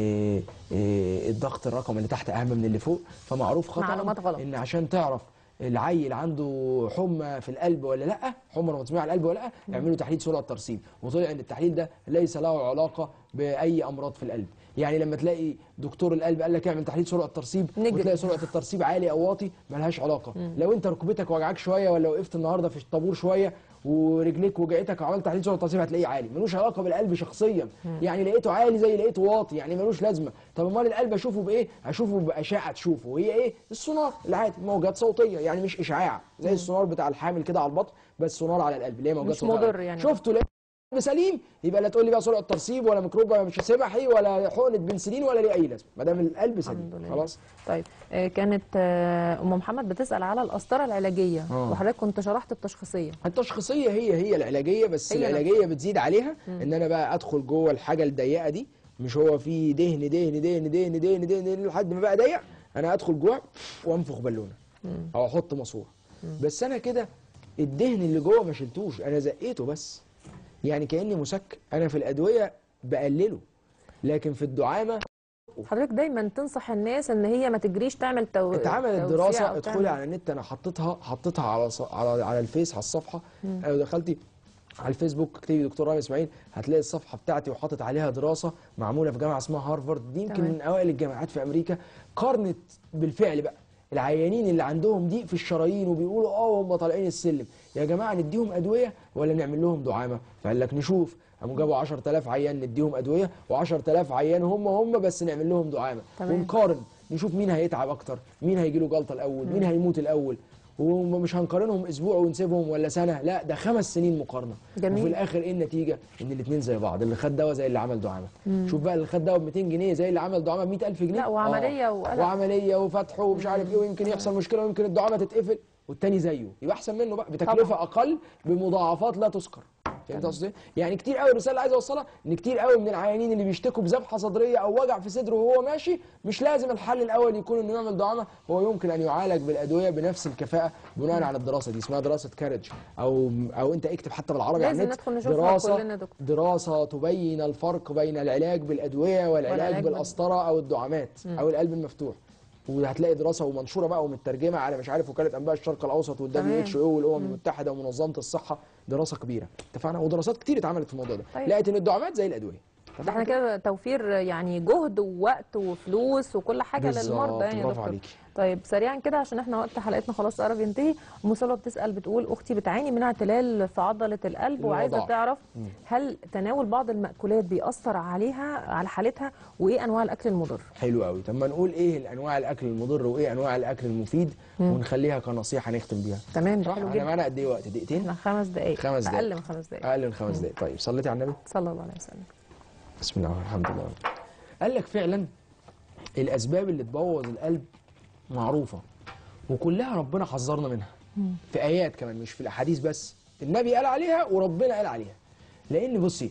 اه، الضغط الرقم اللي تحت اهم من اللي فوق فمعروف خطا معلومات غلط. ان عشان تعرف العيل عنده حمى في القلب ولا لا حمى روماتيزميه على القلب ولا لا يعملوا تحليل سرعه ترسيب وطلع ان التحليل ده ليس له علاقه باي امراض في القلب يعني لما تلاقي دكتور القلب قال لك اعمل تحليل سرعه ترسيب نجد. وتلاقي سرعه الترسيب عالي او واطي ملهاش علاقه لو انت ركبتك وجعك شويه ولا وقفت النهارده في الطابور شويه ورجليك وجعتك وعملت تحليل سرعه الترسيب هتلاقيه عالي ملوش علاقه بالقلب شخصيا يعني لقيته عالي زي لقيته واطي يعني ملوش لازمه طب امال القلب اشوفه بايه اشوفه باشعه تشوفه وهي ايه السونار العادي موجات صوتيه يعني مش اشعاع زي السونار بتاع الحامل كده على البطن بس سونار على القلب اللي هي موجات مش صوتيه مضر على القلب. يعني. شفته لقيته سليم يبقى لا تقول لي بقى سرعه ترسيب ولا ميكروب ولا مش سبحي ولا حقنه بنسلين ولا ليه اي لازمه ما دام القلب سليم الحمد لله. خلاص طيب آه، كانت آه، ام محمد بتسال على القسطره العلاجيه آه. وحضرتك كنت شرحت التشخيصيه التشخيصيه هي هي العلاجيه بس هي العلاجيه بتزيد عليها ان انا بقى ادخل جوه الحاجه الضيقه دي مش هو في دهن دهن دهن دهن دهن دهن, دهن لحد ما بقى ضيق انا ادخل جوه وانفخ بالونه او احط ماسوره بس انا كده الدهن اللي جوه ما شلتوش انا زقيته بس يعني كاني مسك انا في الادويه بقلله لكن في الدعامه حضرتك دايما تنصح الناس ان هي ما تجريش تعمل تو... اتعملت توسيع دراسه أو ادخلي تعمل- على النت انا حطيتها حطيتها على ص- على على الفيس على الصفحه لو دخلتي على الفيسبوك اكتبي دكتور رامي اسماعيل هتلاقي الصفحه بتاعتي وحاطط عليها دراسه معموله في جامعه اسمها هارفارد دي يمكن تمام. من اوائل الجامعات في امريكا قارنت بالفعل بقى العيانين اللي عندهم ضيق في الشرايين وبيقولوا اه وهم طالعين السلم يا جماعه نديهم ادويه ولا نعمل لهم دعامه فقال لك نشوف قاموا جابوا 10000 عيان نديهم ادويه و10000 عيان هم هم بس نعمل لهم دعامه تمام. ونقارن نشوف مين هيتعب اكتر مين هيجي له جلطه الاول مين هيموت الاول ومش هنقارنهم اسبوع ونسيبهم ولا سنه لا ده خمس سنين مقارنه جميل. وفي الاخر ايه النتيجه ان الاثنين زي بعض اللي خد دواء زي اللي عمل دعامه شوف بقى اللي خد دواء ب 200 جنيه زي اللي عمل دعامه ب 100000 جنيه لا، وعملية آه. وقلق. وعمليه وفتح ومش عارف ايه ويمكن يحصل مشكله ويمكن الدعامه تتقفل والتاني زيه يبقى احسن منه بقى بتكلفه طبعاً. اقل بمضاعفات لا تذكر فهمت قصدي إيه؟ يعني كتير قوي الرساله اللي عايز اوصلها ان كتير قوي من العيانين اللي بيشتكوا بذبحه صدريه او وجع في صدره وهو ماشي مش لازم الحل الاول يكون انه يعمل دعامه هو يمكن ان يعالج بالادويه بنفس الكفاءه بناء على الدراسه دي اسمها دراسه كارج او او انت اكتب حتى بالعربي على لازم النت ندخل نشوفها دراسه كلنا يا دكتور. دراسه تبين الفرق بين العلاج بالادويه والعلاج والعلاج بال- بالقسطره او الدعامات او القلب المفتوح وهتلاقي دراسه ومنشوره بقى ومترجمه على مش عارف وكاله انباء الشرق الاوسط والدبليو تمام. اتش او والامم المتحده ومنظمه الصحه دراسه كبيره اتفقنا ودراسات كتير اتعملت في الموضوع ده طيب. لقيت ان الدعامات زي الادويه ده احنا كده توفير يعني جهد ووقت وفلوس وكل حاجه بالظبط، للمرضى يعني يا برافو دكتور عليكي. طيب سريعا كده عشان احنا وقت حلقتنا خلاص قرب ينتهي ام سلوى بتسال بتقول اختي بتعاني من اعتلال في عضله القلب اللي هو وعايزه ضعف. تعرف هل تناول بعض المأكولات بيأثر عليها على حالتها وايه انواع الاكل المضر حلو قوي طب ما نقول ايه انواع الاكل المضر وايه انواع الاكل المفيد ونخليها كنصيحه نختم بيها تمام ده صح حلو احنا جدا معانا قد ايه وقت دقيقتين احنا خمس دقائق خمس دقايق. اقل من خمس دقائق اقل من خمس دقايق طيب صليتي على النبي صلى الله عليه وسلم بسم الله الحمد لله قال لك فعلا الاسباب اللي تبوظ القلب معروفه وكلها ربنا حذرنا منها في ايات كمان مش في الاحاديث بس النبي قال عليها وربنا قال عليها لان بصي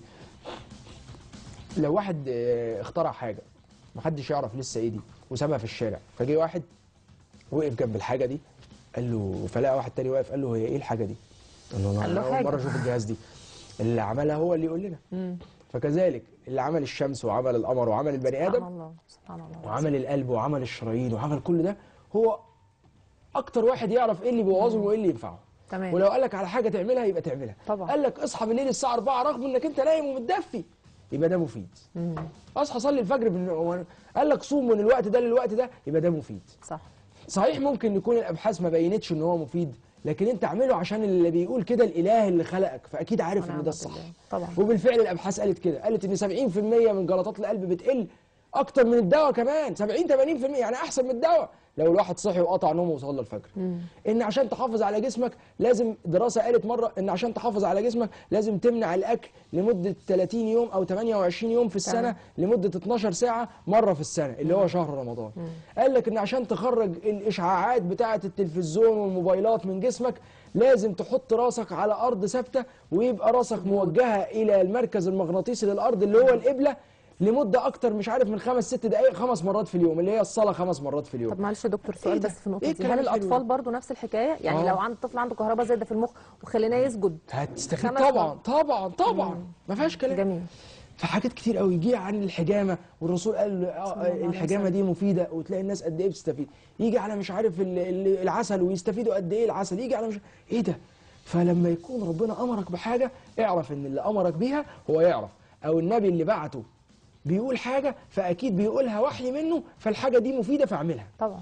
لو واحد آه، اخترع حاجه محدش يعرف لسه ايه دي وسابها في الشارع فجه واحد وقف جنب الحاجه دي قال له فلقى واحد تاني واقف قال له هي ايه الحاجه دي الله قال له انا اول حاجة. مره اشوف الجهاز دي اللي عملها هو اللي يقول لنا فكذلك اللي عمل الشمس وعمل القمر وعمل البني سبحان ادم الله سبحان الله وعمل القلب وعمل الشرايين وعمل كل ده هو اكتر واحد يعرف ايه اللي بيبوظه وايه اللي ينفعه تمام. ولو قال لك على حاجه تعملها يبقى تعملها طبعا. قال لك اصحى بالليل الساعه 4 رغم انك انت نايم ومتدفي يبقى ده مفيد اصحى صلي الفجر من... قال لك صوم من الوقت ده للوقت ده يبقى ده مفيد صح صحيح ممكن يكون الابحاث ما بينتش ان هو مفيد لكن انت اعمله عشان اللي بيقول كده الاله اللي خلقك فاكيد عارف ان ونعم ده الصح بالله. طبعا. وبالفعل الابحاث قالت كده قالت ان 70% من جلطات القلب بتقل اكتر من الدواء كمان 70 80% يعني احسن من الدواء لو الواحد صحي وقطع نومه وصلى الفجر ان عشان تحافظ على جسمك لازم دراسه قالت مره ان عشان تحافظ على جسمك لازم تمنع الاكل لمده 30 يوم او 28 يوم في السنه تمام. لمده 12 ساعه مره في السنه اللي هو شهر رمضان قال لك ان عشان تخرج الاشعاعات بتاعه التلفزيون والموبايلات من جسمك لازم تحط راسك على ارض ثابته ويبقى راسك موجهه الى المركز المغناطيسي للارض اللي هو القبله لمده اكتر مش عارف من خمس ست دقائق خمس مرات في اليوم اللي هي الصلاه خمس مرات في اليوم طب معلش يا دكتور سؤال إيه ده؟ بس في النقطه إيه دي الكلام هل الحلو الاطفال ده؟ برضو نفس الحكايه يعني آه. لو عند طفل عنده كهرباء زايده في المخ وخليناه يسجد هتستفيد خمس طبعا مرات. طبعا طبعا ما فيهاش كلام جميل في حاجات كتير قوي يجي عن الحجامه والرسول قال صلى الله آه عليه الحجامه وسلم. دي مفيده وتلاقي الناس قد ايه بتستفيد يجي على مش عارف ال- ال- العسل ويستفيدوا قد ايه العسل يجي على مش ايه ده فلما يكون ربنا امرك بحاجه اعرف ان اللي امرك بيها هو يعرف او النبي اللي بعته بيقول حاجه فاكيد بيقولها وحي منه فالحاجه دي مفيده فاعملها طبعا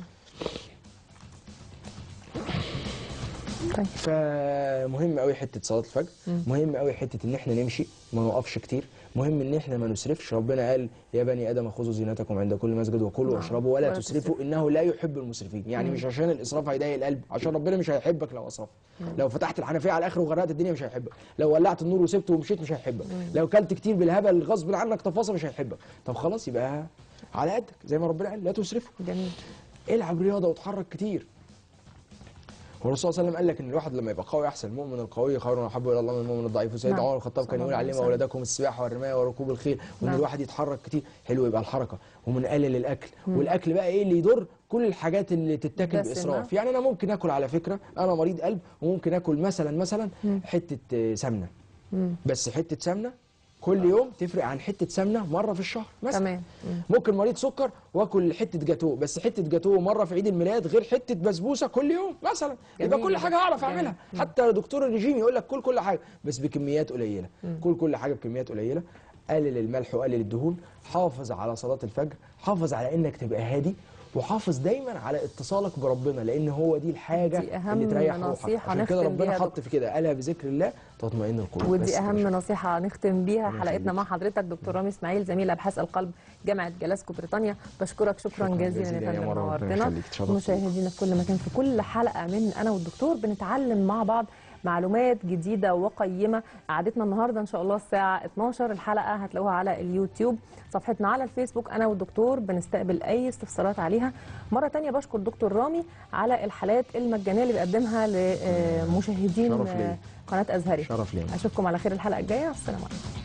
طيب فمهم قوي حته صلاه الفجر مهم قوي حته ان احنا نمشي ما نوقفش كتير مهم ان احنا ما نسرفش ربنا قال يا بني ادم خذوا زينتكم عند كل مسجد وكلوا نعم. واشربوا ولا, ولا تسرفوا انه لا يحب المسرفين يعني مش عشان الاسراف هيضايق القلب عشان ربنا مش هيحبك لو اسرفت لو فتحت الحنفيه على الاخر وغرقت الدنيا مش هيحبك لو ولعت النور وسبته ومشيت مش هيحبك لو كلت كتير بالهبل غصب عنك تفاصيل مش هيحبك طب خلاص يبقى على قدك زي ما ربنا قال لا تسرفوا جميل العب رياضه واتحرك كتير والرسول صلى الله عليه وسلم قال لك ان الواحد لما يبقى قوي احسن المؤمن القوي خير واحب الى الله من المؤمن الضعيف وسيدنا نعم. عمر الخطاب صلى كان يقول الله عليه علموا وسلم. اولادكم السباحه والرمايه وركوب الخيل وان نعم. الواحد يتحرك كتير حلو يبقى الحركه ومنقلل الاكل والاكل بقى ايه اللي يضر كل الحاجات اللي تتاكل دسمة. باسراف يعني انا ممكن اكل على فكره انا مريض قلب وممكن اكل مثلا مثلا حته آه، سمنه بس حته سمنه كل يوم تفرق عن حته سمنه مره في الشهر مثلا تمام. ممكن مريض سكر واكل حته جاتوه بس حته جاتوه مره في عيد الميلاد غير حته بسبوسه كل يوم مثلا يبقى جميل كل ده. حاجه هعرف جميل. اعملها حتى دكتور الرجيم يقول لك كل كل حاجه بس بكميات قليله كل كل حاجه بكميات قليله قلل الملح وقلل الدهون حافظ على صلاه الفجر حافظ على انك تبقى هادي وحافظ دايما على اتصالك بربنا لان هو دي الحاجه دي أهم اللي تريح روحك نصيحة عشان كده نختم ربنا بيها يا حط في كده الا بذكر الله تطمئن القلوب بس ودي كده. اهم نصيحه نختم بيها الله حلقتنا يخليك. مع حضرتك دكتور رامي اسماعيل زميل ابحاث القلب جامعه جلاسكو بريطانيا بشكرك شكرا, شكراً جزيلا جزيلاً يا يا فندم مرة، ربنا نورتنا يخليك، اتشرفت. مشاهدينا في كل مكان في كل حلقه من انا والدكتور بنتعلم مع بعض معلومات جديده وقيمه قعدتنا النهارده ان شاء الله الساعه 12 الحلقه هتلاقوها على اليوتيوب صفحتنا على الفيسبوك انا والدكتور بنستقبل اي استفسارات عليها مره تانية بشكر دكتور رامي على الحالات المجانيه اللي بيقدمها لمشاهدين شرف ليا. قناه ازهري شرف ليا. اشوفكم على خير الحلقه الجايه والسلام عليكم